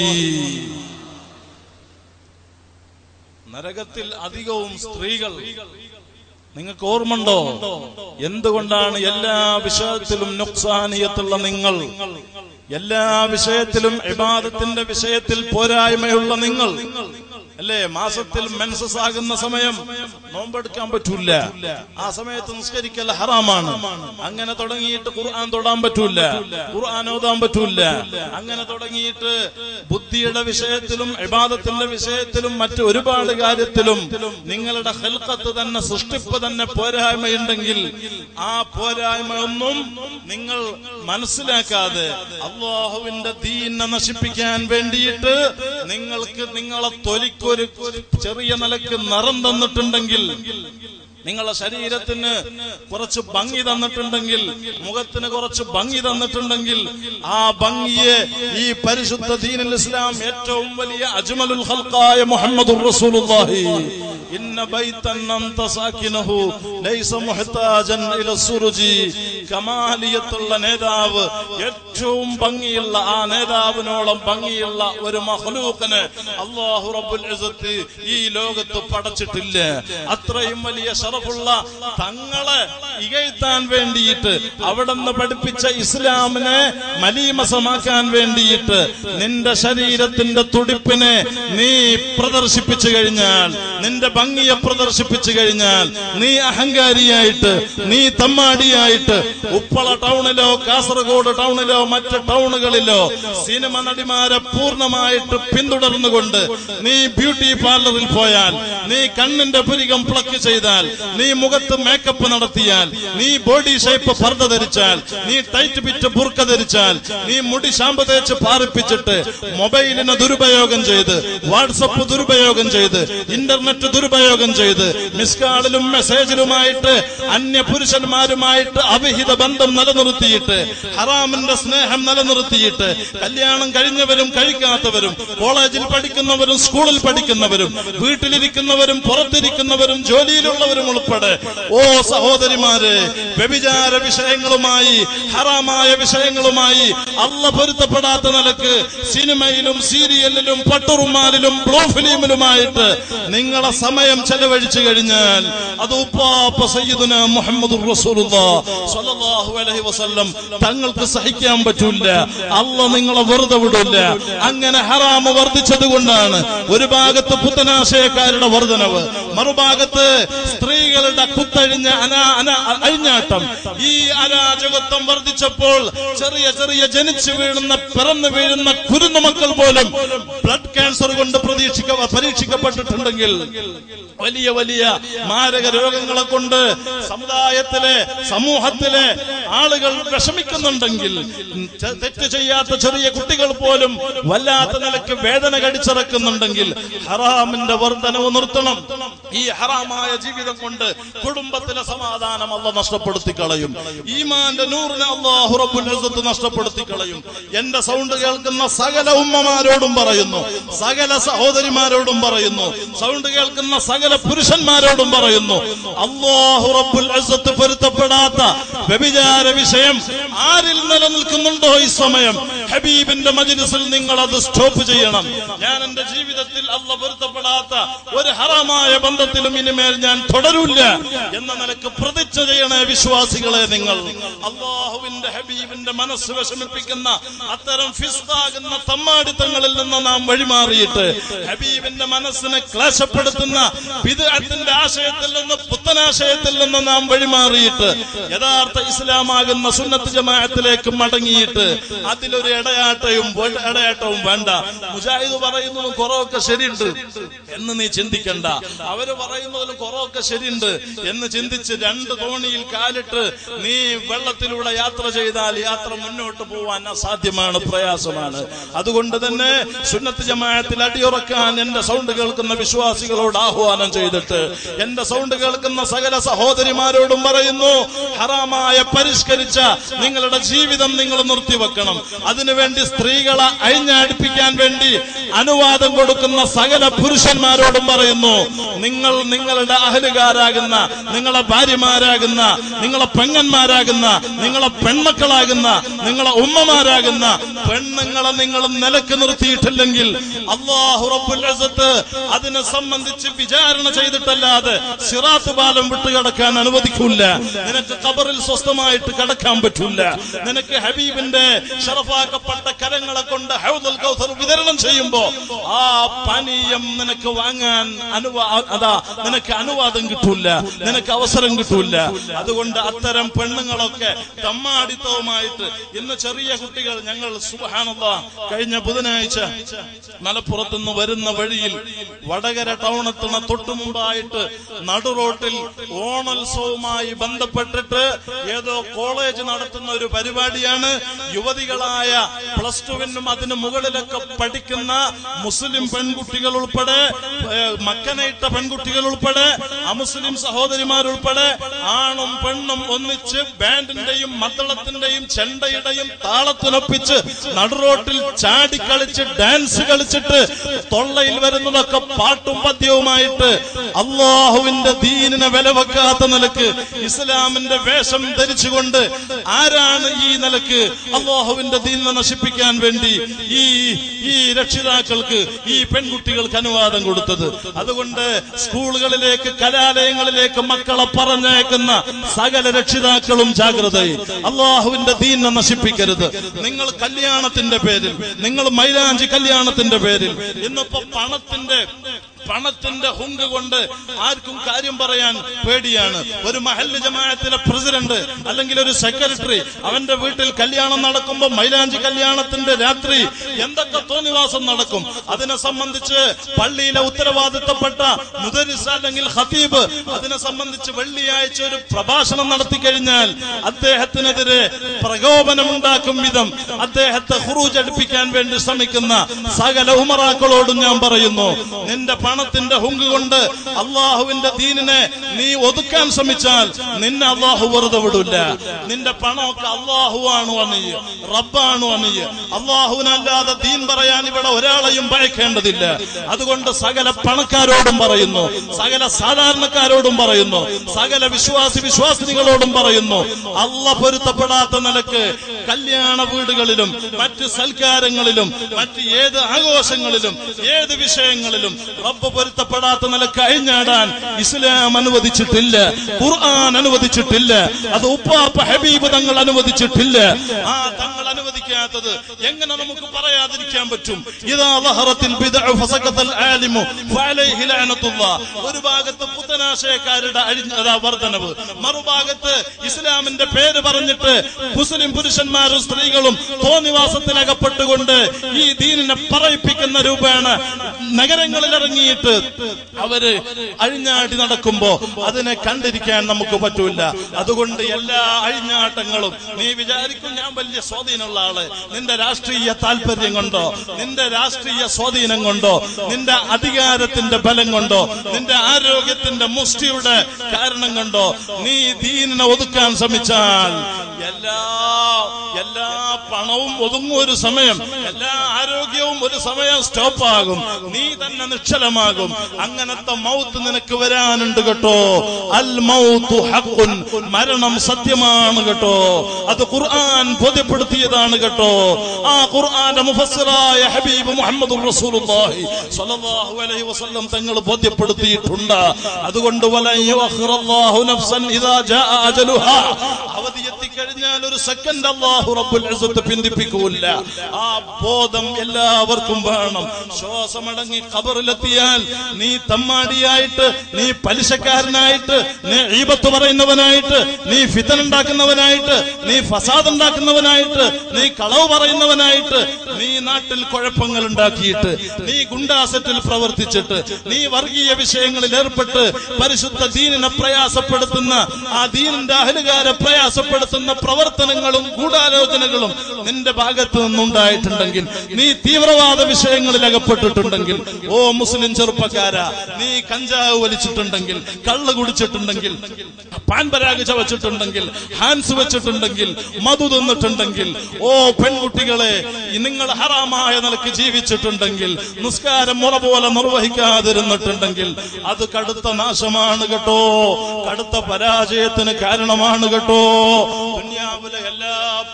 നരകത്തിൽ അധികവും സ്ത്രീകൾ നിങ്ങൾക്ക് ഓർമ്മണ്ടോ എന്തുകൊണ്ടാണ് എല്ലാ വിഷയത്തിലും നുക്സാനിയത്തുള്ള നിങ്ങൾ എല്ലാ വിഷയത്തിലും ഇബാദത്തിന്റെ വിഷയത്തിൽ പോരായ്മയുള്ള നിങ്ങൾ അല്ലേ മാസത്തിൽ മെൻസസ് ആകുന്ന സമയം നോമ്പെടുക്കാൻ പറ്റൂല ആ സമയത്ത് നിസ്കരിക്കൽ ഹറാമാണ് അങ്ങനെ തുടങ്ങിയിട്ട് ഖുർആൻ തൊടാൻ പറ്റൂല ഖുർആൻ ഓതാൻ പറ്റൂല അങ്ങനെ തുടങ്ങിയിട്ട് ബുദ്ധിയുടെ വിഷയത്തിലും ഇബാദത്തിന്റെ വിഷയത്തിലും മറ്റു ഒരുപാട് കാര്യത്തിലും നിങ്ങളുടെ ഹെൽക്കത്ത് തന്നെ സൃഷ്ടിപ്പ് തന്നെ പോരായ്മയുണ്ടെങ്കിൽ ആ പോരായ്മ ഒന്നും നിങ്ങൾ മനസ്സിലാക്കാതെ അള്ളാഹുവിന്റെ ദീനെ നശിപ്പിക്കാൻ വേണ്ടിയിട്ട് നിങ്ങൾക്ക് നിങ്ങളെ തൊലിക്കൊരു ചെറിയ നിലക്ക് നിറം തന്നിട്ടുണ്ടെങ്കിൽ നിങ്ങളുടെ ശരീരത്തിന് കുറച്ച് ഭംഗി തന്നിട്ടുണ്ടെങ്കിൽ മുഖത്തിന് കുറച്ച് ഭംഗി തന്നിട്ടുണ്ടെങ്കിൽ ആ ഭംഗിയെ ഈ പരിശുദ്ധ ദീനുൽ ഇസ്ലാം ഏറ്റവും വലിയ അജ്മലുൽ ഖൽഖായ മുഹമ്മദുർ റസൂലുള്ളാഹി ഇന്ന ബൈതൻ അൻത സാകിനഹു ലൈസ മുഹ്താജൻ ഇല സുറുജി കമാലിയത്തുള്ള നേതാവ് ഏറ്റവും ഭംഗിയുള്ള ആ നേതാവിനോളം ഭംഗിയുള്ള ഒരു മഹ്ലൂഖിന് അല്ലാഹു റബ്ബുൽ ഇസ്സത്ത് ഈ ലോകത്ത് പടച്ചിട്ടില്ല അത്രയും വലിയ ഷറഫുള്ള തങ്ങളെ ഇകഴ്ത്താൻ വേണ്ടിയിട്ട് അവിടുന്ന് പഠിപ്പിച്ച ഇസ്ലാമിനെ മലീമസമാക്കാൻ വേണ്ടിയിട്ട് നിന്റെ ശരീരത്തിന്റെ തുടിപ്പിനെ നീ പ്രദർശിപ്പിച്ചു കഴിഞ്ഞാൽ നിന്റെ ഭംഗിയെ പ്രദർശിപ്പിച്ചു കഴിഞ്ഞാൽ നീ അഹങ്കാരിയായിട്ട് നീ തമ്മാടിയായിട്ട് ഉപ്പള ടൗണിലോ കാസർഗോഡ് ടൗണിലോ മറ്റ് ടൗണുകളിലോ സിനിമ നടിമാരെ പൂർണ്ണമായിട്ട് പിന്തുടർന്നുകൊണ്ട് നീ ബ്യൂട്ടി പാർലറിൽ പോയാൽ നീ കണ്ണിന്റെ പുരികം പ്ലക്ക് ചെയ്താൽ നീ മുഖത്ത് മേക്കപ്പ് നടത്തിയാൽ നീ ബോഡി ഷേപ്പ് പർദ്ദ ധരിച്ചാൽ നീ ടൈറ്റ് പിറ്റ് ബുർക്ക ധരിച്ചാൽ നീ മുടി ഷാമ്പ് തേച്ച് പാറിപ്പിച്ചിട്ട് മൊബൈലിനെ ദുരുപയോഗം ചെയ്ത് വാട്സപ്പ് ദുരുപയോഗം ചെയ്ത് ഇന്റർനെറ്റ് ദുരുപയോഗം ചെയ്ത് മിസ്കാളിലും മെസ്സേജിലുമായിട്ട് അന്യ പുരുഷന്മാരുമായിട്ട് അവിഹിത ബന്ധം നിലനിർത്തിയിട്ട് ഹറാമിന്റെ സ്നേഹം നിലനിർത്തിയിട്ട് കല്യാണം കഴിഞ്ഞവരും കഴിക്കാത്തവരും കോളേജിൽ പഠിക്കുന്നവരും സ്കൂളിൽ പഠിക്കുന്നവരും വീട്ടിലിരിക്കുന്നവരും പുറത്തിരിക്കുന്നവരും ജോലിയിലുള്ളവരും ഉൾപ്പെടെ ഓ സഹോദരിമാരെ വ്യഭിചാര വിഷയങ്ങളുമായി ഹറാമായ വിഷയങ്ങളുമായി അല്ല പൊരുത്തപ്പെടാത്ത നിലക്ക് സിനിമയിലും സീരിയലിലും പട്ടുറുമാലിലും ബ്ലൂ ഫിലിമിലുമായിട്ട് നിങ്ങളെ സമയം ചെലവഴിച്ചു കഴിഞ്ഞാൽ അത് ഉപ്പാപ്പ സയ്യിദുന മുഹമ്മദ് സ്വല്ലല്ലാഹു അലൈഹി വസല്ലം തങ്ങൾക്ക് സഹിക്കാൻ പറ്റൂല അല്ല നിങ്ങളെ വെറുതെ വിടൂല അങ്ങനെ ഹറാമ് വർദ്ധിച്ചത് കൊണ്ടാണ് ഒരു ഭാഗത്ത് പുത്തനാശയക്കാരുടെ വർധനവ് മറുഭാഗത്ത് സ്ത്രീകളുടെ കുത്തഴിഞ്ഞ അനാ അനാ അഴിഞ്ഞാട്ടം ഈ അരാജകത്വം വർദ്ധിച്ചപ്പോൾ ചെറിയ ചെറിയ ജനിച്ചു വീഴുന്ന പിറന്നു വീഴുന്ന കുരുന്നു മക്കൾ പോലും ബ്ലഡ് ക്യാൻസർ കൊണ്ട് പ്രതീക്ഷിക്ക പരീക്ഷിക്കപ്പെട്ടിട്ടുണ്ടെങ്കിൽ വലിയ വലിയ മാരക രോഗങ്ങളെ കൊണ്ട് സമുദായത്തിലെ സമൂഹത്തിലെ ആളുകൾ വിഷമിക്കുന്നുണ്ടെങ്കിൽ ചെ- തെറ്റ് ചെയ്യാത്ത ചെറിയ കുട്ടികൾ പോലും വല്ലാത്ത നിലക്ക് വേദന കടിച്ചിറക്കുന്നുണ്ടെങ്കിൽ ഹറാമിന്റെ വർധനവ് നിർത്തണം ഈ ഹറാമായ ജീവിതം കൊണ്ട് കുടുംബത്തിലെ സമാധാനം അല്ല നഷ്ടപ്പെടുത്തി കളയും ഈമാന്റെ നൂറിനെ അള്ളാഹു റബ്ബുൽ ഇസ്സത്ത് നഷ്ടപ്പെടുത്തി കളയും എന്റെ സൗണ്ട് കേൾക്കുന്ന സകല ഉമ്മമാരോടും പറയുന്നു സകല സഹോദരിമാരോടും പറയുന്നു സൗണ്ട് കേൾക്കുന്ന സകല പുരുഷന്മാരോടും പറയുന്നു അള്ളാഹു റബ്ബുൽ ഇസ്സത്ത് പൊരുത്തപ്പെടാത്ത വ്യഭിചാര വിഷയം ആരിൽ നിലനിൽക്കുന്നുണ്ടോ ഈ സമയം ഹബീബിന്റെ മജ്ലിസിൽ നിങ്ങൾ അത് സ്റ്റോപ്പ് ചെയ്യണം ഞാൻ എന്റെ ജീവിതത്തിൽ അല്ല പൊരുത്തപ്പെടാത്ത ഒരു ഹറാമായ ബന്ധത്തിലും ഇനിമേൽ ഞാൻ തുടരൂല്ല എന്ന നിലക്ക് പ്രതിജ്ഞ ചെയ്യണേ വിശ്വാസികളെ നിങ്ങൾ അള്ളാഹുവിന്റെ ഹബീബിന്റെ മനസ്സ് വിഷമിപ്പിക്കുന്ന അത്തരം ഫിസ്താകുന്ന തമ്മാടിത്തങ്ങളിൽ നിന്ന് നാം വഴിമാറിയിട്ട് ഹബീബിന്റെ മനസ്സിനെ ക്ലേശപ്പെടുത്തുന്ന വിദഗ്ധത്തിന്റെ ആശയത്തിൽ നിന്ന് പുത്തനാശയത്തിൽ നിന്ന് നാം വഴിമാറിയിട്ട് യഥാർത്ഥ ഇസ്ലാമാകുന്ന സുന്നത്ത് ജമാഅത്തിലേക്ക് മടങ്ങിയിട്ട് അതിലൊരു ഇടയാട്ടയും വേ- ഇടയാട്ടവും വേണ്ട മുജാഹിദ് പറയുന്നതും കുറവൊക്കെ ശരിയുണ്ട് എന്ന് നീ ചിന്തിക്കണ്ട അവര് പറയുന്നതിലും കുറവൊക്കെ ശരിയുണ്ട് എന്ന് ചിന്തിച്ച് രണ്ട് തോണിയിൽ കാലിട്ട് നീ വെള്ളത്തിലൂടെ യാത്ര ചെയ്താൽ യാത്ര മുന്നോട്ട് പോവാൻ അസാധ്യമാണ് പ്രയാസമാണ് അതുകൊണ്ട് തന്നെ സുന്നത്ത് ജമാഅത്തിൽ അടിയുറക്കാൻ എന്റെ സൗണ്ട് കേൾക്കുന്ന വിശ്വാസികളോട് ആഹ്വാനം ചെയ്തിട്ട് എന്റെ സൗണ്ട് കേൾക്കുന്ന സകല സഹോദരിമാരോടും പറയുന്നു ഹറാമായ പരിഷ്കരിച്ച നിങ്ങളുടെ ജീവിതം നിങ്ങൾ നിർത്തിവെക്കണം അതിനുവേണ്ടി സ്ത്രീകളെ അഴിഞ്ഞടിപ്പിക്കാൻ വേണ്ടി അനുവാദം കൊടുക്കുന്ന സകല പുരുഷന്മാരോടും പറയുന്നു നിങ്ങൾ നിങ്ങളുടെ അഹലുകാരാകുന്ന നിങ്ങളെ ഭാര്യമാരാകുന്ന നിങ്ങളെ പെങ്ങന്മാരാകുന്ന നിങ്ങളെ പെൺമക്കളാകുന്ന നിങ്ങളെ ഉമ്മമാരാകുന്ന പെണ്ണുങ്ങളെ നിങ്ങൾ നിലക്ക് നിർത്തിയിട്ടില്ലെങ്കിൽ അള്ളാഹു റബ്ബുൽ ഇസ്സത്ത് അതിനെ സംബന്ധിച്ച് വിചാരണ ചെയ്തിട്ടല്ലാതെ സിറാത്ത് പാലം വിട്ട് കിടക്കാൻ അനുവദിക്കൂല നിനക്ക് ഖബറിൽ സ്വസ്ഥമായിട്ട് കിടക്കാൻ പറ്റൂല നിനക്ക് ഹബീബിന്റെ ഷറഫാക്കപ്പെട്ട കരങ്ങളെ കൊണ്ട് ഹൗദുൽ കൗസർ വിതരണം ചെയ്യുമ്പോ ആ പാനീയം നിനക്ക് വാങ്ങാൻ അനുവാ അതാ നിനക്ക് അനുവാദം കിട്ടൂല നിനക്ക് അവസരം കിട്ടൂല അതുകൊണ്ട് അത്തരം പെണ്ണുങ്ങളൊക്കെ തമ്മാടിത്തവുമായിട്ട് ഇന്ന് ചെറിയ കുട്ടികൾ ഞങ്ങൾ സുബഹാനല്ല കഴിഞ്ഞ ബുധനാഴ്ച മലപ്പുറത്തുനിന്ന് വരുന്ന വഴിയിൽ വടകര ടൗണെത്തുന്ന തൊട്ടു മുമ്പായിട്ട് നടുറോട്ടിൽ ഓണോത്സവവുമായി ബന്ധപ്പെട്ടിട്ട് ഏതോ കോളേജ് നടത്തുന്ന ഒരു പരിപാടിയാണ് യുവതികളായ പ്ലസ് ടുവിനും അതിന് മുകളിലൊക്കെ പഠിക്കുന്ന മുസ്ലിം പെൺകുട്ടികൾ ഉൾപ്പെടെ ഏഹ്, മക്കനയിട്ട പെൺകുട്ടികൾ ഉൾപ്പെടെ അമുസ്ലിം സഹോദരിമാരുൾപ്പെടെ ആണും പെണ്ണും ഒന്നിച്ച് ബാൻഡിന്റെയും മദ്ദളത്തിന്റെയും ചെണ്ടയുടെയും താളത്തിനൊപ്പിച്ച് നടുറോട്ടിൽ ചാടി കളിച്ച് ഡാൻസ് കളിച്ചിട്ട് തൊള്ളയിൽ വരുന്നതൊക്കെ പാട്ടും പദ്യവുമായിട്ട് അള്ളാഹുവിന്റെ ദീനിനെ വില വെക്കാത്ത നിലക്ക് ഇസ്ലാമിന്റെ വേഷം ധരിച്ചുകൊണ്ട് ആരാണ് ഈ നിലക്ക് അള്ളാഹുവിന്റെ ദീനിനെ നശിപ്പിക്കാൻ വേണ്ടി ഈ ഈ രക്ഷിതാക്കൾക്ക് ഈ പെൺകുട്ടികൾക്ക് അനുവാദം കൊടുത്തത് അതുകൊണ്ട് സ്കൂളുകളിലേക്ക് കലാലയങ്ങളിലേക്ക് മക്കളെ പറഞ്ഞയക്കുന്ന സകല രക്ഷിതാക്കളും ജാഗ്രതയിൽ അള്ളാഹുവിന്റെ ദീനിനെ നശിപ്പിക്കരുത് നിങ്ങൾ കല്യാണത്തിന്റെ പേരിൽ നിങ്ങൾ മൈലാഞ്ചി കല്യാണത്തിന്റെ പേരിൽ ഇന്നിപ്പോ പണത്തിന്റെ പണത്തിന്റെ ഹുങ്ക് കൊണ്ട് ആർക്കും കാര്യം പറയാൻ പേടിയാണ് ഒരു മഹല്ല് ജമാഅത്തിലെ പ്രസിഡന്റ് അല്ലെങ്കിൽ ഒരു സെക്രട്ടറി അവന്റെ വീട്ടിൽ കല്യാണം നടക്കുമ്പോൾ മൈലാഞ്ചി കല്യാണത്തിന്റെ രാത്രി എന്തൊക്കെ തോന്നിവാസം നടക്കും അതിനെ സംബന്ധിച്ച് പള്ളിയിലെ ഉത്തരവാദിത്തപ്പെട്ട മുദരിസ് അല്ലെങ്കിൽ ഹതീബ് അതിനെ സംബന്ധിച്ച് വെള്ളിയാഴ്ച ഒരു പ്രഭാഷണം നടത്തി കഴിഞ്ഞാൽ അദ്ദേഹത്തിനെതിരെ പ്രകോപനമുണ്ടാക്കും വിധം അദ്ദേഹത്തെ ഹുറൂജ് അടുപ്പിക്കാൻ വേണ്ടി ശ്രമിക്കുന്ന സകല ഉമറാക്കളോടും ഞാൻ പറയുന്നു നിന്റെ പണത്തിന്റെ ഹുങ്ക് കൊണ്ട് അള്ളാഹുവിന്റെ ദീനിനെ നീ ഒതുക്കാൻ ശ്രമിച്ചാൽ നിന്നെ അള്ളാഹു വെറുതെ വിടില്ല നിന്റെ പണമൊക്കെ അള്ളാഹുവാണ് അണിയ് റബ്ബാണ് അണിയ് അള്ളാഹുവിനല്ലാതെ ദീൻ പറയാൻ ഇവിടെ ഒരാളെയും ഭയക്കേണ്ടതില്ല അതുകൊണ്ട് സകല പണക്കാരോടും പറയുന്നു സകല സാധാരണക്കാരോടും പറയുന്നു സകല വിശ്വാസി വിശ്വാസിനികളോടും പറയുന്നു അല്ല പൊരുത്തപ്പെടാത്ത നിലക്ക് കല്യാണ വീടുകളിലും മറ്റ് സൽക്കാരങ്ങളിലും മറ്റ് ഏത് ആഘോഷങ്ങളിലും ഏത് വിഷയങ്ങളിലും റബ്ബ് പൊരുത്തപ്പെടാത്ത നിലക്ക് അഴിഞ്ഞാടാൻ ഇസ്ലാം അനുവദിച്ചിട്ടില്ല ഖുർആൻ അനുവദിച്ചിട്ടില്ല അത് ഉപ്പാപ്പ ഹബീബ് തങ്ങൾ അനുവദിച്ചിട്ടില്ല ആ തങ്ങൾ അനുവദിക്കാത്തത് എങ്ങനെ നമുക്ക് പറയാതിരിക്കാൻ പറ്റും ഇതാ ലഹറത്തിൽ ബിദ്അ ഫസഖത്തൽ ആലിമു ഫഅലൈഹി ലഅനത്തുല്ലാഹ് ഒരു ഭാഗത്ത് പുത്തനാശയക്കാരുടെ അഴിഞ്ഞ വർധനവ് മറുഭാഗത്ത് ഇസ്ലാമിന്റെ പേര് പറഞ്ഞിട്ട് മുസ്ലിം പുരുഷന്മാരും സ്ത്രീകളും തോന്നിവാസത്തിൽ അകപ്പെട്ടുകൊണ്ട് ഈ ദീനിനെ പറയിപ്പിക്കുന്ന രൂപേണ നഗരങ്ങളിൽ ഇറങ്ങിയിട്ട് അവര് അഴിഞ്ഞാടി നടക്കുമ്പോ അതിനെ കണ്ടിരിക്കാൻ നമുക്ക് പറ്റൂല അതുകൊണ്ട് എല്ലാ അഴിഞ്ഞാട്ടങ്ങളും നീ വിചാരിക്കും ഞാൻ വലിയ സ്വാധീനമുള്ള ആള് നിന്റെ രാഷ്ട്രീയ താല്പര്യം കൊണ്ടോ നിന്റെ രാഷ്ട്രീയ സ്വാധീനം കൊണ്ടോ നിന്റെ അധികാരത്തിന്റെ ബലം കൊണ്ടോ നിന്റെ ആരോഗ്യത്തിന്റെ മുഷ്ടിയുടെ കാരണം കൊണ്ടോ നീ ദീനിനെ ഒതുക്കാൻ ശ്രമിച്ചാൽ എല്ലാ എല്ലാ പണവും ഒതുങ്ങും ഒരു സമയം എല്ലാ ആരോഗ്യവും ഒരു സമയം സ്റ്റോപ്പ് ആകും നീ തന്നെ നിശ്ചലമാകും അങ്ങനത്തെ മൗത്ത് നിനക്ക് വരാനുണ്ട് കേട്ടോ അൽ മൗത്തു ഹഖുൻ മരണം സത്യമാണ് കേട്ടോ അത് ഖുർആൻ ബോധ്യപ്പെടുത്തിയതാണ് കേട്ടോ ആ ഖുർആന്റെ മുഫസ്സിറായ ഹബീബ് മുഹമ്മദ് റസൂലുള്ളാഹി സ്വല്ലല്ലാഹു അലൈഹി വസല്ലം തങ്ങൾ ബോധ്യപ്പെടുത്തിയിട്ടുണ്ട് അതുകൊണ്ട് വലൻ യുഅഖിറല്ലാഹു നഫ്സൻ ഇദാ ജാഅ അജലുഹാ അവധി എത്തിക്കഴിഞ്ഞാൽ ഒരു സെക്കൻഡ് അല്ലാഹു റബ്ബുൽ ഇസ്സത്ത് പിന്തിപ്പിക്കൂല ആ ബോധം എല്ലാവർക്കും വേണം ശ്വാസമടങ്ങി ഖബറിലെത്തിയാൽ നീ തമ്മാടിയായിട്ട് നീ പലിശക്കാരനായിട്ട് നീ ഈബത്ത് പറയുന്നവനായിട്ട് നീ ഫിതൻ ഉണ്ടാക്കുന്നവനായിട്ട് നീ ഫസാദ് ഉണ്ടാക്കുന്നവനായിട്ട് നീ കളവ് പറയുന്നവനായിട്ട് നീ നാട്ടിൽ കുഴപ്പങ്ങൾ ഉണ്ടാക്കിയിട്ട് നീ ഗുണ്ടാസറ്റിൽ പ്രവർത്തിച്ചിട്ട് നീ വർഗീയ വിഷയങ്ങളിൽ ഏർപ്പെട്ട് പരിശുദ്ധ ദീനിനെ പ്രയാസപ്പെടുത്തുന്ന ആ ദീനിന്റെ അഹലുകാരെ പ്രയാസപ്പെടുത്തുന്ന പ്രവർത്തനങ്ങളും ഗൂഢാലോചനകളും നിന്റെ ഭാഗത്ത് നിന്നുണ്ടായിട്ടുണ്ടെങ്കിൽ നീ തീവ്രവാദ വിഷയങ്ങളിൽ അകപ്പെട്ടിട്ടുണ്ടെങ്കിൽ ഓ മുസ്ലിം ചെറുപ്പക്കാരാ നീ കഞ്ചാവ് വലിച്ചിട്ടുണ്ടെങ്കിൽ കള്ള് കുടിച്ചിട്ടുണ്ടെങ്കിൽ പാൻപരാഗ് ചവച്ചിട്ടുണ്ടെങ്കിൽ ഹാൻസ് വെച്ചിട്ടുണ്ടെങ്കിൽ മധു തിന്നിട്ടുണ്ടെങ്കിൽ ഓ പെൺകുട്ടികളെ നിങ്ങൾ ഹറാമായ നിലക്ക് ജീവിച്ചിട്ടുണ്ടെങ്കിൽ നിസ്കാരം മുറ പോലെ നിർവഹിക്കാതിരുന്നിട്ടുണ്ടെങ്കിൽ അത് കടുത്ത നാശമാണ് കേട്ടോ കടുത്ത പരാജയത്തിന് കാരണമാണ് കേട്ടോ ദുനിയാവിലെ എല്ലാ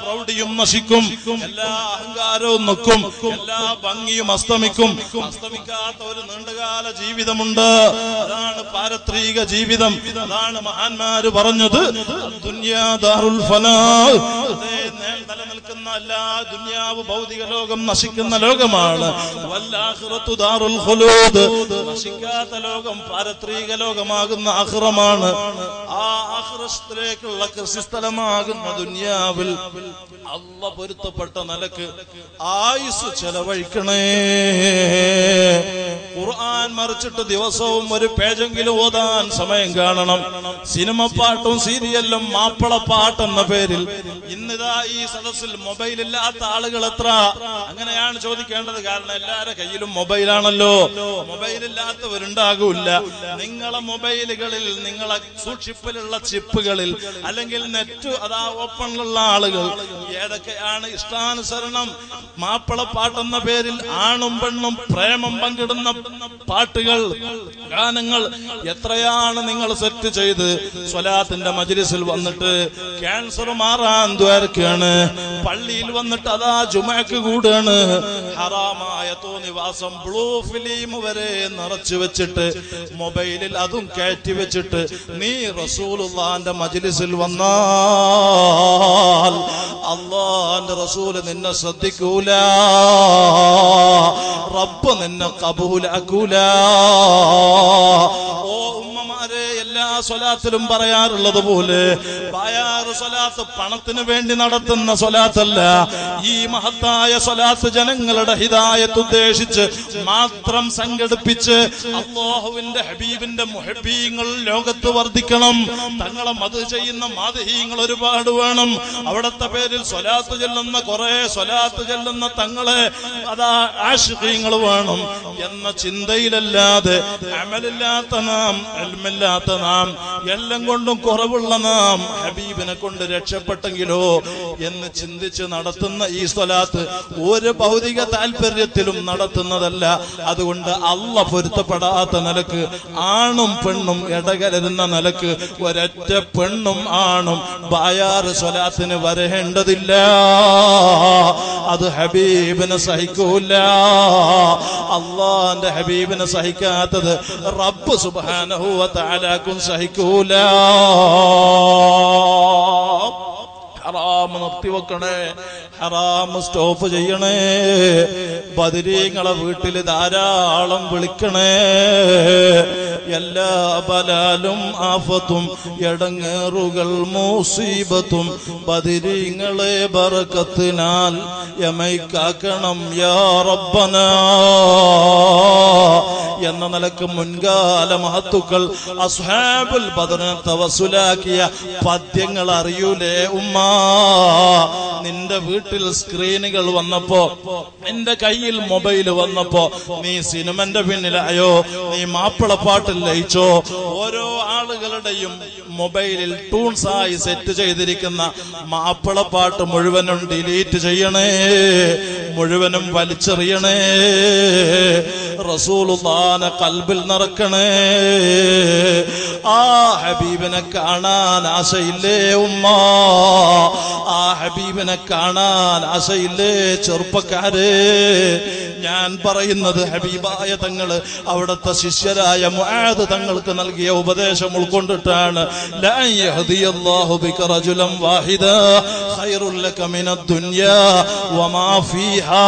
പ്രൗഢിയും നശിക്കും എല്ലാ അഹങ്കാരവും നിൽക്കും എല്ലാ ഭംഗിയും അസ്തമിക്കും അസ്തമിക്കാത്ത ഒരു നീണ്ടകാല ജീവിതമുണ്ട് അതാണ് പാരത്രിക ജീവിതം അതാണ് മഹാന്മാര് പറഞ്ഞത് ദുനിയാ ദാറുൽ ഫനാ അതേ നേ- നിലനിൽക്കുന്ന എല്ലാ ദുനിയാവ് ഭൗതിക ലോകം നശിക്കുന്ന ലോകമാണ് വല്ലാഖിറത്തു ദാറുൽ ഖുലൂദ് നശിക്കാത്ത ലോകം പാരത്രിക ലോകമാകുന്ന ആഖിറമാണ് ആ ആഖിറത്തിലേക്കുള്ള കൃഷിസ്ഥലമാകുന്ന ദുനിയാവിൽ അല്ല പൊരുത്തപ്പെട്ട നിലക്ക് ആയുസ് ചെലവഴിക്കണേ ഖുർആൻ മറിച്ചിട്ട് ദിവസവും ഒരു പേജെങ്കിലും ഓതാൻ സമയം കാണണം സിനിമ പാട്ടും സീരിയലും മാപ്പിള പാട്ടെന്ന പേരിൽ ഇന്നിതാ ഈ സദസ്സിൽ മൊബൈൽ ഇല്ലാത്ത ആളുകൾ എത്ര അങ്ങനെയാണ് ചോദിക്കേണ്ടത് കാരണം എല്ലാവരുടെ കയ്യിലും മൊബൈലാണല്ലോ മൊബൈൽ ഇല്ലാത്തവരുണ്ടാകൂല നിങ്ങളെ മൊബൈലുകളിൽ നിങ്ങളെ സൂക്ഷിപ്പിലുള്ള ചിപ്പുകളിൽ അല്ലെങ്കിൽ നെറ്റ് അതാ ഓപ്പണിലുള്ള ആളുകൾ ഏതൊക്കെയാണ് ഇഷ്ടാനുസരണം മാപ്പിള പാട്ടെന്ന പേരിൽ ആണും പെണ്ണും പ്രേമം പങ്കിടുന്ന പാട്ടുകൾ ഗാനങ്ങൾ എത്രയാണ് നിങ്ങൾ സെറ്റ് ചെയ്ത് സ്വലാത്തിന്റെ മജ്ലിസിൽ വന്നിട്ട് ക്യാൻസർ മാറാൻ ദ്വാരക്കാണ് പള്ളിയിൽ വന്നിട്ട് അതാ ജുമക്ക് കൂടാണ് ഹറാമായ തോന്നിവാസം ബ്ലൂ ഫിലിം വരെ നിറച്ചു വെച്ചിട്ട് മൊബൈലിൽ അതും കയറ്റി വെച്ചിട്ട് നീ റസൂലുള്ളാന്റെ മജ്ലിസിൽ വന്നാൽ അള്ളാന്റെ റസൂല് നിന്നെ ശ്രദ്ധിക്കൂല റബ്ബ് നിന്നെ കബൂലാക്കൂല ഓ ഉമ്മമാരെ എല്ലാ സ്വലാത്തിലും പറയാറുള്ളത് പോലെ ബായാറ് സ്വലാത്ത് പണത്തിന് വേണ്ടി നടത്തുന്ന സ്വലാത്തല്ല ഈ മഹത്തായ സ്വലാത്ത് ജനങ്ങളുടെ ഹിതായത്ത് ഉദ്ദേശിച്ച് മാത്രം സംഘടിപ്പിച്ച് അള്ളാഹുവിന്റെ ഹബീബിന്റെ മുഹബീങ്ങൾ ലോകത്ത് വർദ്ധിക്കണം തങ്ങളെ മത് ചെയ്യുന്ന മാതഹീങ്ങൾ ഒരുപാട് വേണം അവിടത്തെ പേരിൽ സ്വലാത്ത് ചെല്ലുന്ന കുറെ സ്വലാത്ത് ചെല്ലുന്ന തങ്ങളെ അതാ ആശുഖീങ്ങൾ വേണം എന്ന ചിന്തയിലല്ലാതെ അമലില്ലാത്ത നാം അൽമില്ലാത്ത നാം എല്ലാം കൊണ്ടും കുറവുള്ള നാം ഹബീബിനെ കൊണ്ട് രക്ഷപ്പെട്ടെങ്കിലോ എന്ന് ചിന്തിച്ച് നടത്തുന്ന ഈ സ്വലാത്ത് ഒരു ഭൗതിക താല്പര്യത്തിലും നടത്തുന്നതല്ല അതുകൊണ്ട് അല്ല പൊരുത്തപ്പെടാത്ത നിലക്ക് ആണും പെണ്ണും ഇടകലരുന്ന നിലക്ക് ഒരൊറ്റ പെണ്ണും ആണും ബായാറ് സ്വലാത്തിന് വരേണ്ടതില്ല അത് ഹബീബിന് സഹിക്കൂല അള്ളാന്റെ ഹബീബിനെ സഹിക്കാത്തത് റബ്ബ് സുബാനഹുവ താലാക്കും സഹിക്കൂല ഹറാമ് നിർത്തിവെക്കണേ ഹറാമ് സ്റ്റോപ്പ് ചെയ്യണേ ബദിരീങ്ങളെ വീട്ടിൽ ധാരാളം വിളിക്കണേ എല്ലാ ബലാലും ആഫത്തും എടങ്ങേറുകൾ മൂസീബത്തും ബദിരീങ്ങളെ ബറക്കത്തിനാൽ യമൈക്കാക്കണം യാ റബ്ബന എന്ന നിലക്ക് മുൻകാല മഹത്തുക്കൾ അസ്ഹാബുൽ ബദറിനെ തവസുലാക്കിയ പദ്യങ്ങൾ അറിയൂലേ ഉമ്മ നിന്റെ വീട്ടിൽ സ്ക്രീനുകൾ വന്നപ്പോ നിന്റെ കയ്യിൽ മൊബൈൽ വന്നപ്പോ നീ സിനിമന്റെ പിന്നിലായോ നീ മാപ്പിളപ്പാട്ടിൽ ലയിച്ചോ ഓരോ ആളുകളുടെയും മൊബൈലിൽ ടൂൺസ് ആയി സെറ്റ് ചെയ്തിരിക്കുന്ന മാപ്പിളപ്പാട്ട് മുഴുവനും ഡിലീറ്റ് ചെയ്യണേ മുഴുവനും വലിച്ചെറിയണേ റസൂലുള്ളാനെ കൽബിൽ നിറക്കണേ ആ ഹബീബിനെ കാണാൻ ആശയില്ലേ ഉമ്മ ആ ഹബീബിനെ കാണാൻ ആശയില്ലേ ചെറുപ്പക്കാരെ ഞാൻ പറയുന്നത് ഹബീബായ തങ്ങള് അവിടുത്തെ ശിഷ്യരായ മുആദ് തങ്ങൾക്ക് നൽകിയ ഉപദേശം ഉൾക്കൊണ്ടിട്ടാണ് ലാ യഹ്ദിയല്ലാഹു ബിക റജുലൻ വാഹിദ ഖൈറുൽ ലക മിനദ് ദുനിയാ വമാ ഫീഹാ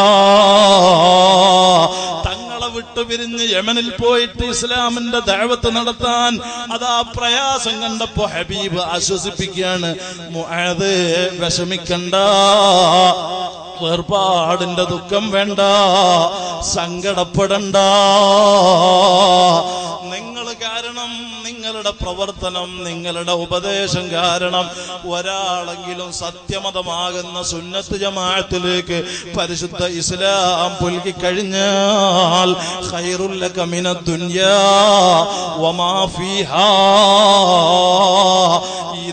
തങ്ങളെ വിട്ടു പിരിഞ്ഞ് യമനിൽ പോയിട്ട് ഇസ്ലാമിന്റെ ദഅവത്ത് നടത്താൻ അതാ പ്രയാസം കണ്ടപ്പോ ഹബീബ് ആശ്വസിപ്പിക്കുകയാണ് മുആദ് വിഷമിക്കണ്ട വേർപാടിന്റെ ദുഃഖം വേണ്ട സങ്കടപ്പെടണ്ട നിങ്ങൾ കാരണം നിങ്ങളുടെ പ്രവർത്തനം നിങ്ങളുടെ ഉപദേശം കാരണം ഒരാളെങ്കിലും സത്യമതമാകുന്ന സുന്നത്ത് ജമാഅത്തിലേക്ക് പരിശുദ്ധ ഇസ്ലാം പുൽകി കഴിഞ്ഞാൽ ഖൈറുല്ലക മിന ദുനിയാ വമാ ഫീഹാ ഈ ദുനിയാവ്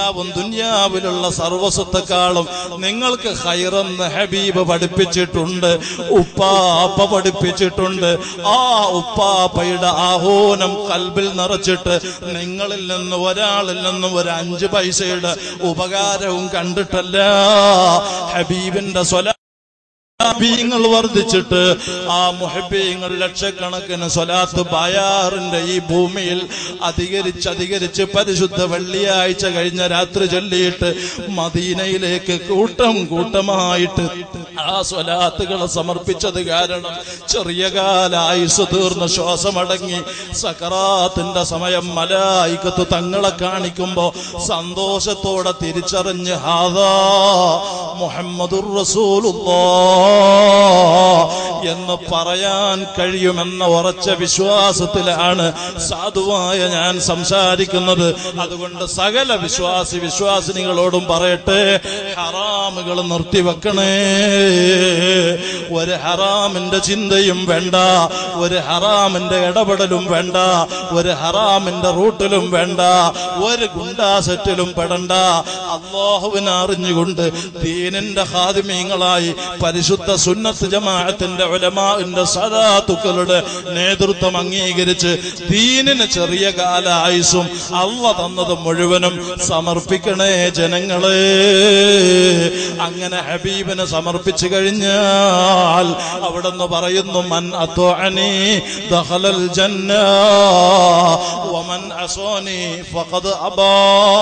ദുന്യാവും ദുന്യാവിലുള്ള സർവസ്വത്തെക്കാളും നിങ്ങൾക്ക് ഹൈറെന്ന് ഹബീബ് പഠിപ്പിച്ചിട്ടുണ്ട് ഉപ്പാപ്പ പഠിപ്പിച്ചിട്ടുണ്ട് ആ ഉപ്പാപ്പയുടെ ആഹ്വാനം കൽബിൽ നിറച്ചിട്ട് നിങ്ങളിൽ നിന്ന് ഒരാളിൽ നിന്നും ഒരു അഞ്ച് പൈസയുടെ ഉപകാരവും കണ്ടിട്ടല്ല ഹബീബിന്റെ സ്വല മുഹബീങ്ങൾ വർദ്ധിച്ചിട്ട് ആ മുഹബീങ്ങൾ ലക്ഷക്കണക്കിന് സ്വലാത്ത് ബയാറിന്റെ ഈ ഭൂമിയിൽ അധികരിച്ച് അധികരിച്ച് പരിശുദ്ധ വെള്ളിയാഴ്ച കഴിഞ്ഞ രാത്രി ചൊല്ലിയിട്ട് മദീനയിലേക്ക് കൂട്ടം കൂട്ടമായിട്ട് ആ സ്വലാത്തുകളെ സമർപ്പിച്ചത് കാരണം ചെറിയ കാല ആയുസ് തീർന്ന ശ്വാസമടങ്ങി സക്കറാത്തിന്റെ സമയം മലായിക്കത്ത് തങ്ങളെ കാണിക്കുമ്പോ സന്തോഷത്തോടെ തിരിച്ചറിഞ്ഞ് ഹാദാ മുഹമ്മദുർ റസൂലുള്ളാഹ് എന്ന് പറയാൻ കഴിയുമെന്ന ഉറച്ച വിശ്വാസത്തിലാണ് സാധുവായ ഞാൻ സംസാരിക്കുന്നത് അതുകൊണ്ട് സകല വിശ്വാസി വിശ്വാസിനികളോടും പറയട്ടെ ഹറാമുകൾ നിർത്തിവെക്കണേ ഒരു ഹറാമിന്റെ ചിന്തയും വേണ്ട ഒരു ഹറാമിന്റെ ഇടപെടലും വേണ്ട ഒരു ഹറാമിന്റെ റൂട്ടിലും വേണ്ട ഒരു ഗുണ്ടാസെറ്റിലും പെടണ്ട അള്ളാഹുവിനെ അറിഞ്ഞുകൊണ്ട് ദീനിന്റെ ഹാദിമീങ്ങളായി പരിശുദ്ധ സുന്നത്ത് ജമാഅത്തിന്റെ ഉലമാന്റെ സദാത്തുക്കളുടെ നേതൃത്വം അംഗീകരിച്ച് ദീനിന് ചെറിയ കാല ആയുസും അള്ള തന്നത് മുഴുവനും സമർപ്പിക്കണേ ജനങ്ങളെ അങ്ങനെ ഹബീബിന് സമർപ്പിച്ചു കഴിഞ്ഞാൽ അവിടുന്ന് പറയുന്നു മൻ അത്വഅനി ദഖലൽ ജന്ന വമൻ അസോനി ഫഖദ് അബാ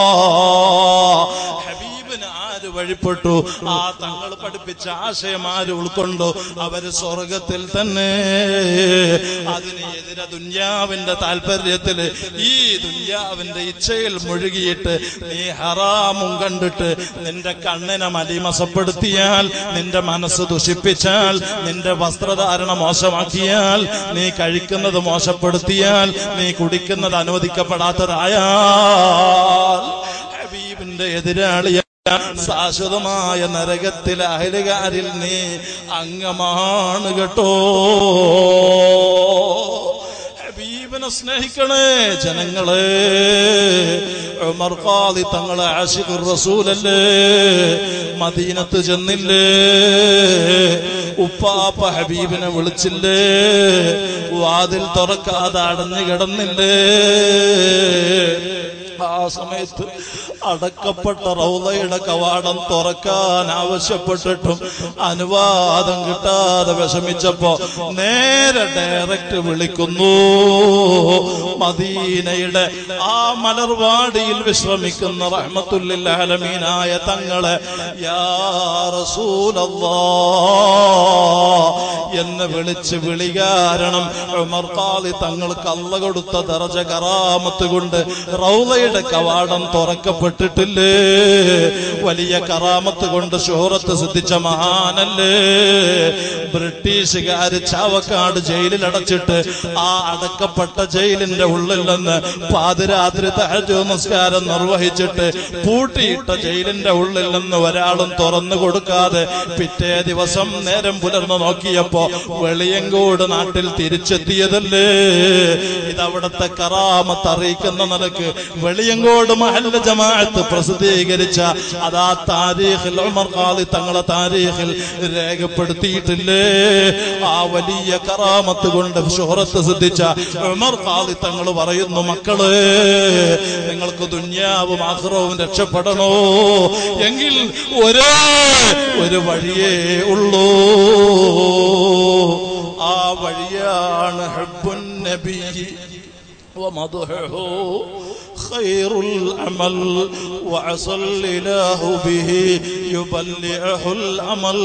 ഹബീബിന് ആര് വഴിപ്പെട്ടു ആ തങ്ങൾ പഠിപ്പിച്ച ആശയം ആര് ഉൾക്കൊണ്ടു അവര് സ്വർഗത്തിൽ തന്നെ അതിന് എതിരെ ദുന്യാവിന്റെ താല്പര്യത്തില് ഈ ദുന്യാവിന്റെ ഇച്ഛയിൽ മുഴുകിയിട്ട് നീ ഹറാമും കണ്ടിട്ട് നിന്റെ കണ്ണിനെ മലിമസപ്പെടുത്തിയാൽ നിന്റെ മനസ്സ് ദുഷിപ്പിച്ചാൽ നിന്റെ വസ്ത്രധാരണ മോശമാക്കിയാൽ നീ കഴിക്കുന്നത് മോശപ്പെടുത്തിയാൽ നീ കുടിക്കുന്നത് അനുവദിക്കപ്പെടാത്തതായാൽ ഹബീബിന്റെ എതിരാളിയ ശാശ്വതമായ നരകത്തിലെ അയലുകാരിൽ നീ അംഗമാണ് കേട്ടോ ഹബീബിനെ സ്നേഹിക്കണേ ജനങ്ങളെ ഉമർ ഖാദി തങ്ങളെ ആഷിഖുർ റസൂലല്ലേ മദീനത്ത് ചെന്നില്ലേ ഉപ്പാപ്പ ഹബീബിനെ വിളിച്ചില്ലേ വാതിൽ തുറക്കാതെ അടഞ്ഞു കിടന്നില്ലേ ആ സമയത്ത് അടക്കപ്പെട്ട റൗലയുടെ കവാടം തുറക്കാൻ ആവശ്യപ്പെട്ടിട്ടും അനുവാദം കിട്ടാതെ വിഷമിച്ചപ്പോ നേരെ ഡയറക്റ്റ് വിളിക്കുന്നു മദീനയുടെ ആ മലർവാടിയിൽ വിശ്രമിക്കുന്ന റഹ്മത്തുല്ലാലമീനായ തങ്ങളെ യാ റസൂലല്ലാ എന്ന് വിളിച്ച് വിളി കാരണം ഉമർ ഖാലി തങ്ങൾക്ക് അല്ല കൊടുത്ത ദറജ കറാമത്ത് കൊണ്ട് റൗലയുടെ കവാടം തുറക്കപ്പെട്ടിട്ടില്ലേ വലിയ കറാമത്ത് കൊണ്ട് ഷോറത്ത് സിദ്ധിച്ച മഹാനല്ലേ ബ്രിട്ടീഷുകാര് ചാവക്കാട് ജയിലിൽ അടച്ചിട്ട് ആ അടക്കപ്പെട്ട ജയിലിന്റെ ഉള്ളിൽ നിന്ന് പാതിരാത്രി തഹജു നമസ്കാരം നിർവഹിച്ചിട്ട് പൂട്ടിയിട്ട ജയിലിന്റെ ഉള്ളിൽ നിന്ന് ഒരാളും തുറന്നു കൊടുക്കാതെ പിറ്റേ ദിവസം നേരം പുലർന്നു നോക്കിയപ്പോ വെളിയങ്കോട് നാട്ടിൽ തിരിച്ചെത്തിയതല്ലേ ഇതവിടത്തെ കറാമത്ത് അറിയിക്കുന്ന നിലക്ക് വെളിയങ്കോട് മഹല്ല ജമാഅത്ത് പ്രസിദ്ധീകരിച്ച അതാ താരീഖിൽ ഉമർ ഖാദി തങ്ങളെ താരീഖിൽ രേഖപ്പെടുത്തിയിട്ടില്ലേ ആ വലിയ കറാമത്ത് കൊണ്ട് ഷുഹറത്ത് സിദ്ധിച്ച ഉമർ ഖാദി തങ്ങൾ പറയുന്നു മക്കള് നിങ്ങൾക്ക് ദുന്യാവും ആഹ്റവും രക്ഷപ്പെടണോ എങ്കിൽ ഒരേ ഒരു വഴിയേ ഉള്ളൂ ആ വഴിയാണ് ഹബ്ബുൻ നബി ومدحه خير العمل وعسى الإله به يبلعه العمل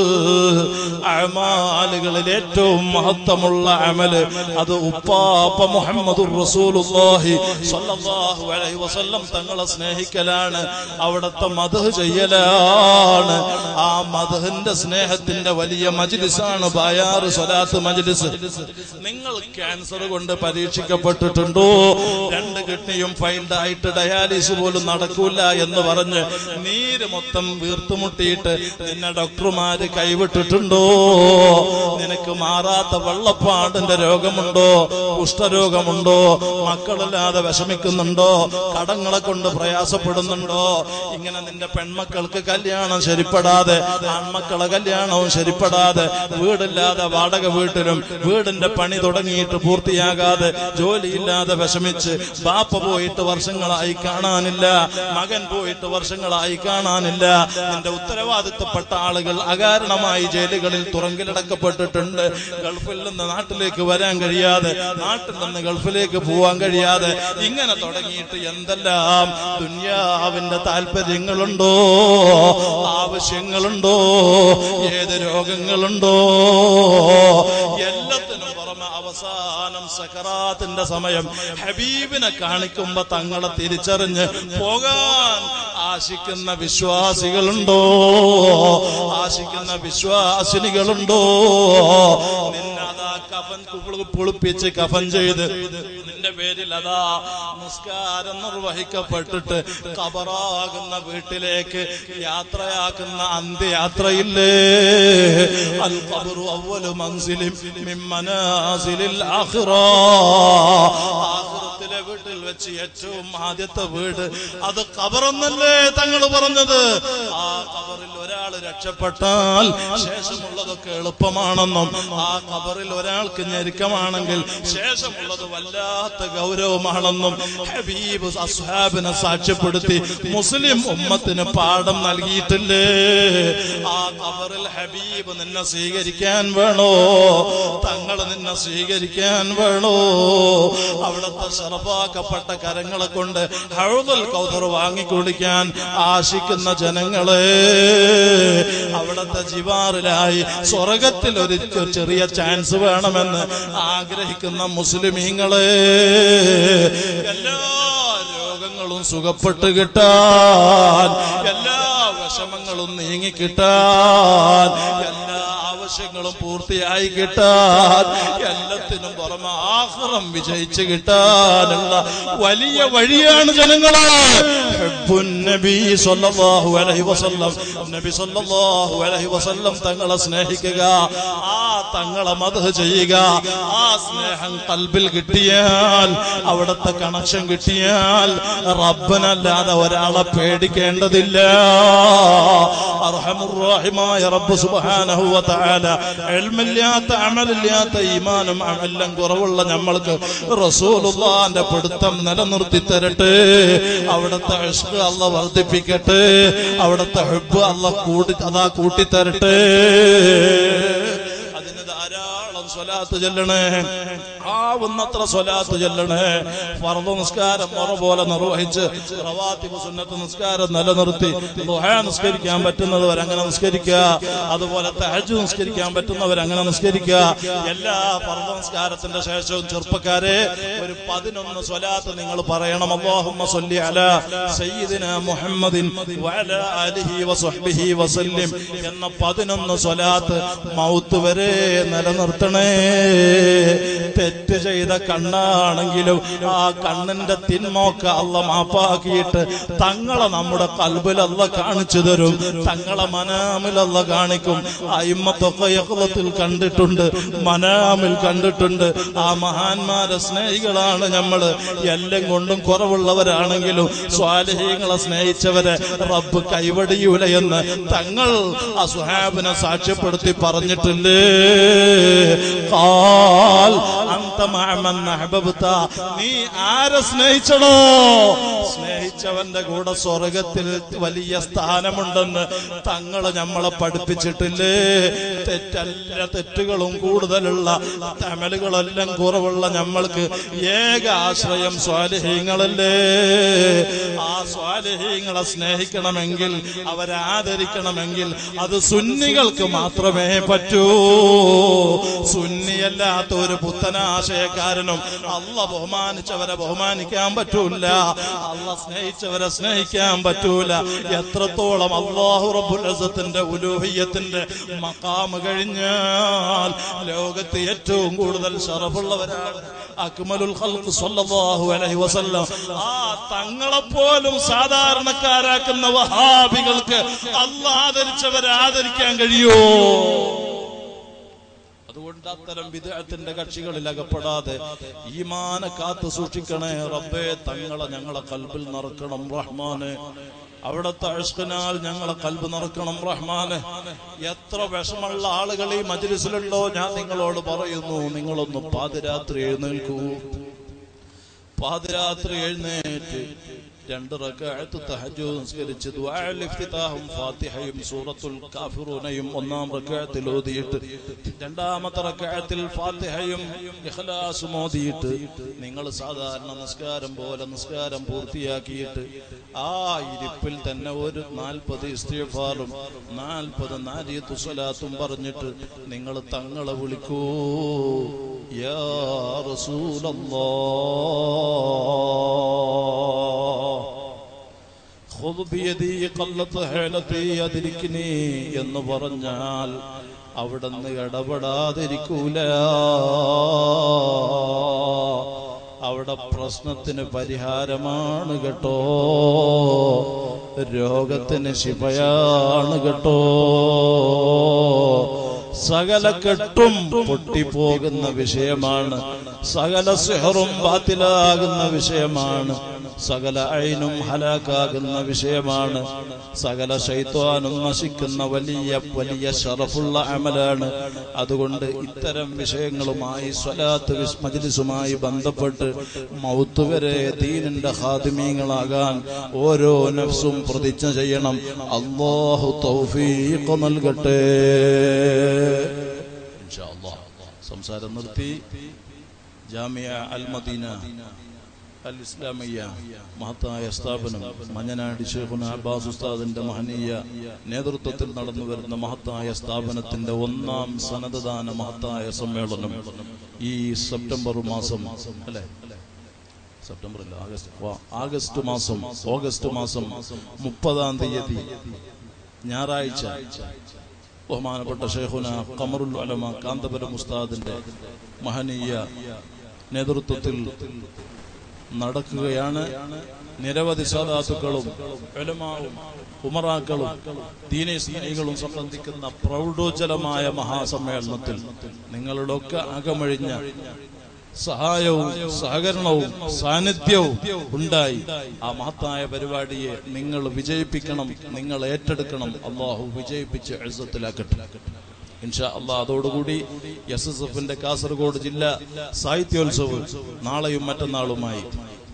അമാലുകളിൽ ഏറ്റവും മഹത്വമുള്ള അമല് അത് ഉപ്പാപ്പ മുഹമ്മദ് റസൂലുള്ളാഹി സ്വല്ലല്ലാഹു അലൈഹി വസല്ലം തങ്ങളെ സ്നേഹിക്കലാണ് അവിടുത്തെ മധു ചെയ്യലാണ് ആ മധുവിന്റെ സ്നേഹത്തിന്റെ വലിയ മജ്ലിസാണ് ബയാറ് സ്വലാത്ത് മജ്ലിസ് നിങ്ങൾ ക്യാൻസർ കൊണ്ട് പരീക്ഷിക്കപ്പെട്ടിട്ടുണ്ടോ രണ്ട് കിഡ്നിയും ഫൈൽ ഫൈൽഡ് ആയിട്ട് ഡയാലിസിസ് പോലും നടക്കൂല എന്ന് പറഞ്ഞ് നീര് മൊത്തം വീർത്തുമുട്ടിയിട്ട് നിന്നെ ഡോക്ടർമാര് കൈവിട്ടിട്ടുണ്ടോ നിനക്ക് മാറാത്ത വെള്ളപ്പാടിന്റെ രോഗമുണ്ടോ കുഷ്ഠരോഗമുണ്ടോ മക്കളില്ലാതെ വിഷമിക്കുന്നുണ്ടോ കടങ്ങളെ കൊണ്ട് പ്രയാസപ്പെടുന്നുണ്ടോ ഇങ്ങനെ നിന്റെ പെൺമക്കൾക്ക് കല്യാണം ശരിപ്പെടാതെ ആൺമക്കളെ കല്യാണവും ശരിപ്പെടാതെ വീടില്ലാതെ വാടക വീട്ടിലും വീടിന്റെ പണി തുടങ്ങിയിട്ട് പൂർത്തിയാകാതെ ജോലിയില്ലാതെ വിഷമിച്ച് ബാപ്പ പോയിട്ട് വർഷങ്ങളായി കാണാനില്ല മകൻ പോയിട്ട് വർഷങ്ങളായി കാണാനില്ല നിന്റെ ഉത്തരവാദിത്തപ്പെട്ട ആളുകൾ അകാരണമായി ജയിലുകളിൽ തുറങ്കിലടക്കപ്പെട്ടിട്ടുണ്ട് ഗൾഫിൽ നിന്ന് നാട്ടിലേക്ക് വരാൻ കഴിയാതെ നാട്ടിൽ നിന്ന് ഗൾഫിലേക്ക് പോവാൻ കഴിയാതെ ഇങ്ങനെ തുടങ്ങിയിട്ട് എന്തെല്ലാം ദുന്യാവിന്റെ താല്പര്യങ്ങളുണ്ടോ ആവശ്യങ്ങളുണ്ടോ ഏത് രോഗങ്ങളുണ്ടോ എല്ലാത്തിനും പുറമെ അവസാനം സക്കറാത്തിന്റെ സമയം ഹബീബിനെ കാണിക്കുമ്പോ തങ്ങളെ തിരിച്ചറിഞ്ഞ് പോകാൻ ആശിക്കുന്ന വിശ്വാസികളുണ്ടോ ആശിക്കുന്ന വിശ്വാസിനികളുണ്ടോ നിന്നെ അതാ കഫൻ കുളി- കുളിപ്പിച്ച് കഫൻ ചെയ്ത് നിന്റെ പേരിൽ അതാ നിസ്കാരം നിർവഹിക്കപ്പെട്ടിട്ട് കബറാകുന്ന വീട്ടിലേക്ക് യാത്രയാക്കുന്ന അന്ത്യയാത്രയില്ലേ അൽ ഖബറു അവ്വലു മൻസിലിം മിൻ മനാസിലിൽ ആഖിറ ആഖിറത്തിലെ വീട്ടിൽ വെച്ച് ഏറ്റവും ആദ്യത്തെ വീട് അത് ഖബറെന്നല്ലേ തങ്ങൾ പറഞ്ഞത് ആ ഖബറിൽ ഒരാൾ രക്ഷപ്പെട്ടാൽ ശേഷമുള്ളതൊക്കെ എളുപ്പമാണെന്നും ആ ഖബറിൽ ഒരാൾക്ക് ഞെരുക്കമാണെങ്കിൽ ശേഷമുള്ളത് വല്ലാത്ത ഗൗരവമാണെന്നും ഹബീബ് അസ്ഹാബിനെ സാക്ഷ്യപ്പെടുത്തി മുസ്ലിം ഉമ്മത്തിന് പാഠം നൽകിയിട്ടില്ലേ ആ ഖബറിൽ ഹബീബ് നിന്നെ സ്വീകരിക്കാൻ വേണോ തങ്ങൾ നിന്നെ സ്വീകരിക്കാൻ വേണോ അവിടുത്തെ ശറഫാക്കപ്പെട്ട കരങ്ങളെ കൊണ്ട് ഹഴുതൽ കൗതർ വാങ്ങിക്കുടിക്കാൻ ആശിക്കുന്ന ജനങ്ങളെ അവിടുത്തെ ജിവാറിലായി സ്വർഗത്തിൽ ഒരു ചെ- ചെറിയ ചാൻസ് വേണമെന്ന് ആഗ്രഹിക്കുന്ന മുസ്ലിമീങ്ങളെ എല്ലാ രോഗങ്ങളും സുഖപ്പെട്ട് കിട്ടാൻ എല്ലാ വിഷമങ്ങളും നീങ്ങി കിട്ടാൻ എല്ലാ ആവശ്യങ്ങളും പൂർത്തിയായി കിട്ടാൻ എല്ലാത്തിനും പുറമെ ആഹ്റം വിജയിച്ച് കിട്ടാനുള്ള വലിയ വഴിയാണ് ജനങ്ങളെ ഹബ്ബുൻ നബി സല്ലല്ലാഹു അലൈഹി വസല്ലം നബി സല്ലല്ലാഹു അലൈഹി വസല്ലം തങ്ങളെ സ്നേഹിക്കുക ആ തങ്ങളെ മദഹ് ചെയ്യുക ആ സ്നേഹം കൽബിൽ കിട്ടിയാൽ അവിടുത്തെ കണക്ഷൻ കിട്ടിയാൽ റബ്ബനല്ലാതെ ഒരാളെ പേടിക്കേണ്ടതില്ല അർഹമുറാഹിമായ റബ്ബ് സുബ്ഹാനഹു വ തആല ഇൽമില്ലാത്ത അമലില്ലാത്ത ഈമാനും അമലും കുറവുള്ള നമ്മൾക്ക് റസൂലുള്ളാന്റെ പിടുത്തം നിലനിർത്തി തരട്ടെ അവിടുത്തെ ഇഷ്ക് അല്ല വർദ്ധിപ്പിക്കട്ടെ അവിടുത്തെ ഹുബ് അല്ല കൂടി അതാ കൂട്ടിത്തരട്ടെ അതിന് ധാരാളം സ്വലാത്ത് ചെല്ലണേ ആവുന്നത്ര സ്വലാത്ത് ചെല്ലണേ ഫർദ് നിസ്കാരം മുറ പോലെ നിർവഹിച്ച് റവാത്തിബ് സുന്നത്ത് നിസ്കാരം നിലനിർത്തി ദുഹാ നിസ്കരിക്കാൻ പറ്റുന്നവർ അങ്ങനെ നിസ്കരിക്കുക അതുപോലെ തഹജ് നിസ്കരിക്കാൻ പറ്റുന്നവർ അങ്ങനെ നിസ്കരിക്കുക എല്ലാ ഫർദ് നിസ്കാരത്തിന്റെ ശേഷവും ചെറുപ്പക്കാരെ ഒരു പതിനൊന്ന് സ്വലാത്ത് നിങ്ങൾ പറയണം അല്ലാഹുമ്മ സ്വല്ലി അലാ സയ്യിദിന മുഹമ്മദിൻ വഅലാ ആലിഹി വസഹ്ബിഹി വസല്ലിം എന്ന പതിനൊന്ന് സ്വലാത്ത് മൗത്ത് വരെ നിലനിർത്തണേ തെറ്റ് ചെയ്ത കണ്ണാണെങ്കിലും ആ കണ്ണിന്റെ തിന്മൊക്കെ അല്ല മാപ്പാക്കിയിട്ട് തങ്ങളെ നമ്മുടെ കൽബിലല്ല കാണിച്ചു തരും തങ്ങളെ മനാമിലല്ല കാണിക്കും അയിമത്തൊക്കെ യഹ്ലത്തിൽ കണ്ടിട്ടുണ്ട് മനാമിൽ കണ്ടിട്ടുണ്ട് ആ മഹാന്മാരെ സ്നേഹികളാണ് നമ്മള് എല്ലാം കൊണ്ടും കുറവുള്ളവരാണെങ്കിലും സ്വാലഹീങ്ങളെ സ്നേഹിച്ചവരെ റബ്ബ് കൈവടിയൂല എന്ന് തങ്ങൾ ആ സുഹാബിനെ സാക്ഷ്യപ്പെടുത്തി പറഞ്ഞിട്ടില്ലേ ഖാൽ അന്ത മഅമൻ അഹ്ബബ്ത നീ ആരെ സ്നേഹിച്ചടോ സ്നേഹിച്ചവന്റെ കൂടെ സ്വർഗത്തിൽ വലിയ സ്ഥാനമുണ്ടെന്ന് തങ്ങൾ നമ്മളെ പഠിപ്പിച്ചിട്ടില്ലേ തെറ്റല്ല തെറ്റുകളും കൂടുതലുള്ള തമലുകളെല്ലാം കുറവുള്ള നമ്മൾക്ക് ഏക ആശ്രയം സ്വാലിഹീങ്ങളല്ലേ ആ സ്വാലിഹീങ്ങളെ സ്നേഹിക്കണമെങ്കിൽ അവരെ ആദരിക്കണമെങ്കിൽ അത് സുന്നികൾക്ക് മാത്രമേ പറ്റൂ സുന്നിയല്ലാത്ത ഒരു പുത്തനാശയക്കാരനും അല്ല ബഹുമാനിച്ചവരെ ബഹുമാനിക്കാൻ പറ്റൂല അല്ല സ്നേഹിച്ചവരെ സ്നേഹിക്കാൻ പറ്റൂല എത്രത്തോളം അള്ളാഹു റബ്ബുൽ അസത്തിന്റെ ഉലൂഹിയത്തിന്റെ മക്കാമ് കഴിഞ്ഞാൽ ലോകത്ത് ഏറ്റവും കൂടുതൽ ഷറഫുള്ളവരാണ് അക്മലുൽ ഖൽഖ് സ്വല്ലല്ലാഹു അലൈഹി വസല്ലം ആ തങ്ങളെപ്പോലും സാധാരണക്കാരാക്കുന്ന വഹാബികൾക്ക് അള്ളാഹ് ആദരിച്ചവരെ ആദരിക്കാൻ കഴിയോ അതുകൊണ്ട് അത്തരം വിദേഹത്തിന്റെ കക്ഷികളിൽ അകപ്പെടാതെ ഈമാനെ കാത്തു സൂക്ഷിക്കണേ റബ്ബേ തങ്ങളെ ഞങ്ങളെ കൽബിൽ നിറക്കണം റഹ്മാനെ അവിടത്തെ അഴുസ്കനാൽ ഞങ്ങളെ കൽബ് നിറക്കണം റഹ്മാനെ എത്ര വിഷമുള്ള ആളുകൾ ഈ മജ്ലിസിലുണ്ടോ ഞാൻ നിങ്ങളോട് പറയുന്നു നിങ്ങളൊന്ന് പാതിരാത്രി എഴുന്നേൽക്കൂ പാതിരാത്രി എഴുന്നേറ്റ് രണ്ട് റക്അത്ത് തഹജ്ജുദ് നിസ്കരിച്ച് ദുആഉൽ ഇഫ്തിതാഹും ഫാത്തിഹയും സൂറത്തുൽ കാഫിറൂനയും ഒന്നാം റക്അത്തിൽ ഓതിയിട്ട് രണ്ടാമത്തെ റക്അത്തിൽ ഫാത്തിഹയും ഇഖ്ലാസും ഓതിയിട്ട് നിങ്ങൾ സാധാരണ നിസ്കാരം പോലെ നിസ്കാരം പൂർത്തിയാക്കിയിട്ട് ആ ഇരിപ്പിൽ തന്നെ ഒരു നാൽപ്പത് ഇസ്തിഗ്ഫാറും നാൽപ്പത് നാരിയത്തു സ്വലാത്തും പറഞ്ഞിട്ട് നിങ്ങൾ തങ്ങളെ വിളിക്കൂ യാ റസൂലല്ലാഹ് ഖുദ് ബിയദി ഖല്ലത്ത് ഹേലത്തി അതിരിക്കിനി എന്ന് പറഞ്ഞാൽ അവിടുന്ന് ഇടപെടാതിരിക്കൂല അവിടെ പ്രശ്നത്തിന് പരിഹാരമാണ് കേട്ടോ രോഗത്തിന് ശിവയാണ് കേട്ടോ സകല കെട്ടും പൊട്ടിപ്പോകുന്ന വിഷയമാണ് സകല സിഹറും ബാത്തിലാകുന്ന വിഷയമാണ് സകല അയിനും ഹലാക്കാകുന്ന വിഷയമാണ് സകല ശൈത്വാനും നശിക്കുന്ന വലിയ വലിയ ഷറഫുള്ള അമലാണ് അതുകൊണ്ട് ഇത്തരം വിഷയങ്ങളുമായി സ്വലാത്ത് വിസ് മജ്ലിസുമായി ബന്ധപ്പെട്ട് മൗത്ത് വരെ ദീനിന്റെ ഹാദിമീങ്ങളാകാൻ ഓരോ നഫ്സും പ്രതിജ്ഞ ചെയ്യണം അള്ളാഹു തൗഫീഖ് നൽകട്ടെ ഇൻഷാ അല്ലാഹ്. സംസാരം നിർത്തി ജാമിയ അൽ മദീന അൽ ഇസ്ലാമിയ മഹത്തായ സ്ഥാപനം മഞ്ഞനാടി ഷെയ്ഖുന അബ്ബാസ് ഉസ്താദിന്റെ മഹനീയ നേതൃത്വത്തിൽ നടന്നു വരുന്ന മഹത്തായ സ്ഥാപനത്തിന്റെ ഒന്നാം സന്നദ്ധദാന മഹത്തായ സമ്മേളനം ഈ സെപ്റ്റംബർ മാസം അല്ലെ സെപ്റ്റംബർ അല്ല ആഗസ്റ്റ് വാ, ആഗസ്റ്റ് മാസം ഓഗസ്റ്റ് മാസം മുപ്പതാം തീയതി ഞായറാഴ്ച ബഹുമാനപ്പെട്ട ഷെയ്ഖുന കമറുൽ അലമ കാന്തപുരം ഉസ്താദിന്റെ മഹനീയ നേതൃത്വത്തിൽ നടക്കുകയാണ് നിരവധി സാധാത്തുക്കളും ഉലമാവും ഉമറാക്കളും ദീനീ സ്നേഹികളും സംബന്ധിക്കുന്ന പ്രൗഢോജ്ജലമായ മഹാസമ്മേളനത്തിൽ നിങ്ങളുടെ ഒക്കെ അകമഴിഞ്ഞ സഹായവും സഹകരണവും സാന്നിധ്യവും ഉണ്ടായി ആ മഹത്തായ പരിപാടിയെ നിങ്ങൾ വിജയിപ്പിക്കണം നിങ്ങൾ ഏറ്റെടുക്കണം അള്ളാഹു വിജയിപ്പിച്ച് എഴുത്തത്തിലാക്കട്ടെ ഇൻഷാ അള്ളാഹ് അതോടുകൂടി എസ് എസ് എഫിന്റെ കാസർഗോഡ് ജില്ലാ സാഹിത്യോത്സവം നാളെയും മറ്റന്നാളുമായി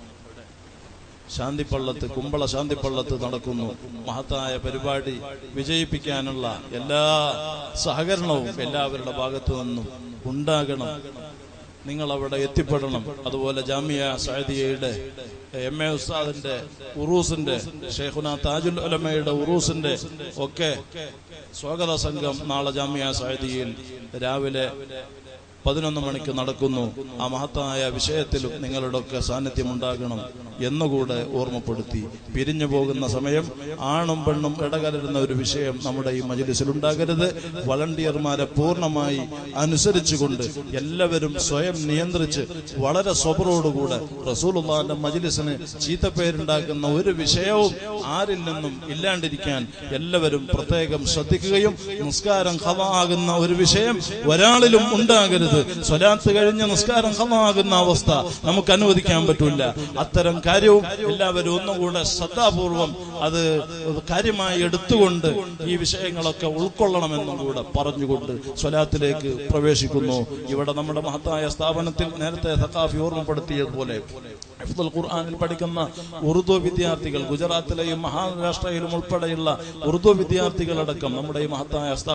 ശാന്തിപ്പള്ളത്ത് കുമ്പള ശാന്തിപ്പള്ളത്ത് നടക്കുന്നു മഹത്തായ പരിപാടി വിജയിപ്പിക്കാനുള്ള എല്ലാ സഹകരണവും എല്ലാവരുടെ ഭാഗത്തു നിന്നും ഉണ്ടാകണം നിങ്ങൾ അവിടെ എത്തിപ്പെടണം അതുപോലെ ജാമിയ സഅദിയയുടെ എം എ ഉസ്താദിന്റെ ഉറൂസിന്റെ ഷെയ്ഖുന താജുൽ ഉലമയുടെ ഉറൂസിന്റെ ഒക്കെ സ്വാഗത സംഘം നാളെ ജാമിയ സഅദിയയിൽ രാവിലെ പതിനൊന്ന് മണിക്ക് നടക്കുന്നു ആ മഹത്തായ വിഷയത്തിലും നിങ്ങളുടെ ഒക്കെ സാന്നിധ്യം ഉണ്ടാകണം എന്നുകൂടെ ഓർമ്മപ്പെടുത്തി പിരിഞ്ഞു പോകുന്ന സമയം ആണും പെണ്ണും ഇടകലരുന്ന ഒരു വിഷയം നമ്മുടെ ഈ മജിലിസിൽ ഉണ്ടാകരുത് വളണ്ടിയർമാരെ പൂർണ്ണമായി അനുസരിച്ചുകൊണ്ട് എല്ലാവരും സ്വയം നിയന്ത്രിച്ച് വളരെ സ്വബറോടുകൂടെ റസൂലുള്ളാന്റെ മജിലിസിന് ചീത്തപ്പേരുണ്ടാക്കുന്ന ഒരു വിഷയവും ആരിൽ നിന്നും ഇല്ലാണ്ടിരിക്കാൻ എല്ലാവരും പ്രത്യേകം ശ്രദ്ധിക്കുകയും നിസ്കാരം ഹവാകുന്ന ഒരു വിഷയം ഒരാളിലും ഉണ്ടാകരുത് സ്വലാത്ത് കഴിഞ്ഞ നിസ്കാരം ഹവാകുന്ന അവസ്ഥ നമുക്ക് അനുവദിക്കാൻ പറ്റില്ല അത്തരം കാര്യവും എല്ലാവരും ഒന്നുകൂടെ ശ്രദ്ധാപൂർവം അത് കാര്യമായി എടുത്തുകൊണ്ട് ഈ വിഷയങ്ങളൊക്കെ ഉൾക്കൊള്ളണമെന്നും കൂടെ പറഞ്ഞുകൊണ്ട് സ്വലാത്തിലേക്ക് പ്രവേശിക്കുന്നു ഇവിടെ നമ്മുടെ മഹത്തായ സ്ഥാപനത്തിൽ നേരത്തെ സഖാഫി ഓർമ്മപ്പെടുത്തിയതുപോലെ ഹിഫ്ദുൽ ഖുർആനിൽ പഠിക്കുന്ന ഉറുദു വിദ്യാർത്ഥികൾ ഗുജറാത്തിലെയും മഹാരാഷ്ട്രയിലും ഉൾപ്പെടെയുള്ള ഉറുദു വിദ്യാർത്ഥികളടക്കം നമ്മുടെ ഈ മഹത്തായ സ്ഥാപനം